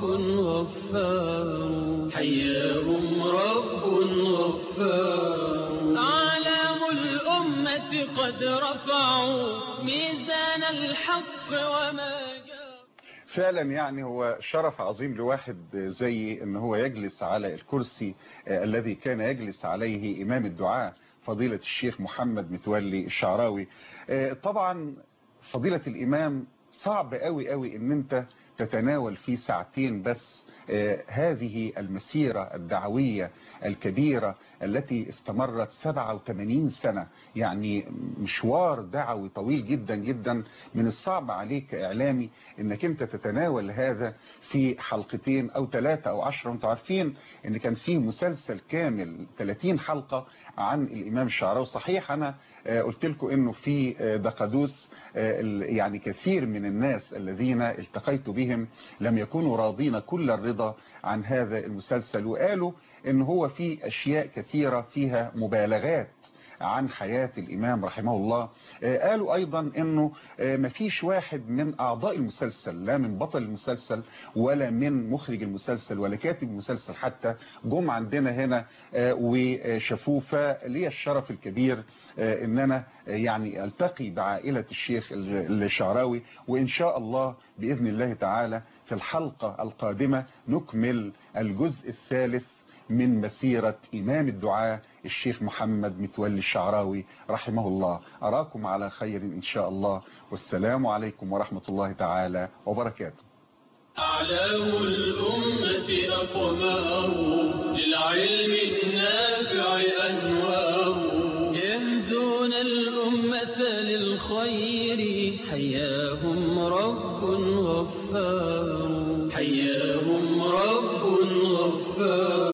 غفار حياهم رب غفار أعلام الأمة قد رفعوا ميزان الحق وما فعلا يعني هو شرف عظيم لواحد زي ان هو يجلس على الكرسي الذي كان يجلس عليه امام الدعاء فضيلة الشيخ محمد متولي الشعراوي طبعا فضيلة الامام صعب قوي قوي ان انت تتناول في ساعتين بس هذه المسيرة الدعوية الكبيرة التي استمرت 87 سنة يعني مشوار دعوي طويل جدا جدا من الصعب عليك كإعلامي انك انت تتناول هذا في حلقتين او ثلاثة او عشرة انتوا عارفين ان كان فيه مسلسل كامل 30 حلقة عن الامام الشعراوي صحيح انا قلت لكم انه في دقدوس يعني كثير من الناس الذين التقيت بهم لم يكونوا راضين كل الرضا عن هذا المسلسل وقالوا ان هو في اشياء كثيرة فيها مبالغات عن حياة الإمام رحمه الله قالوا أيضا أنه مفيش واحد من أعضاء المسلسل لا من بطل المسلسل ولا من مخرج المسلسل ولا كاتب المسلسل حتى جم عندنا هنا وشافوه فلي الشرف الكبير أن أنا يعني ألتقي بعائلة الشيخ الشعراوي وإن شاء الله بإذن الله تعالى في الحلقة القادمة نكمل الجزء الثالث من مسيرة إمام الدعاء الشيخ محمد متولي الشعراوي رحمه الله أراكم على خير إن شاء الله والسلام عليكم ورحمة الله تعالى وبركاته أعلام الأمة أقمار للعلم النافع أنوار الخير حياهم رب غفار حياهم رب غفار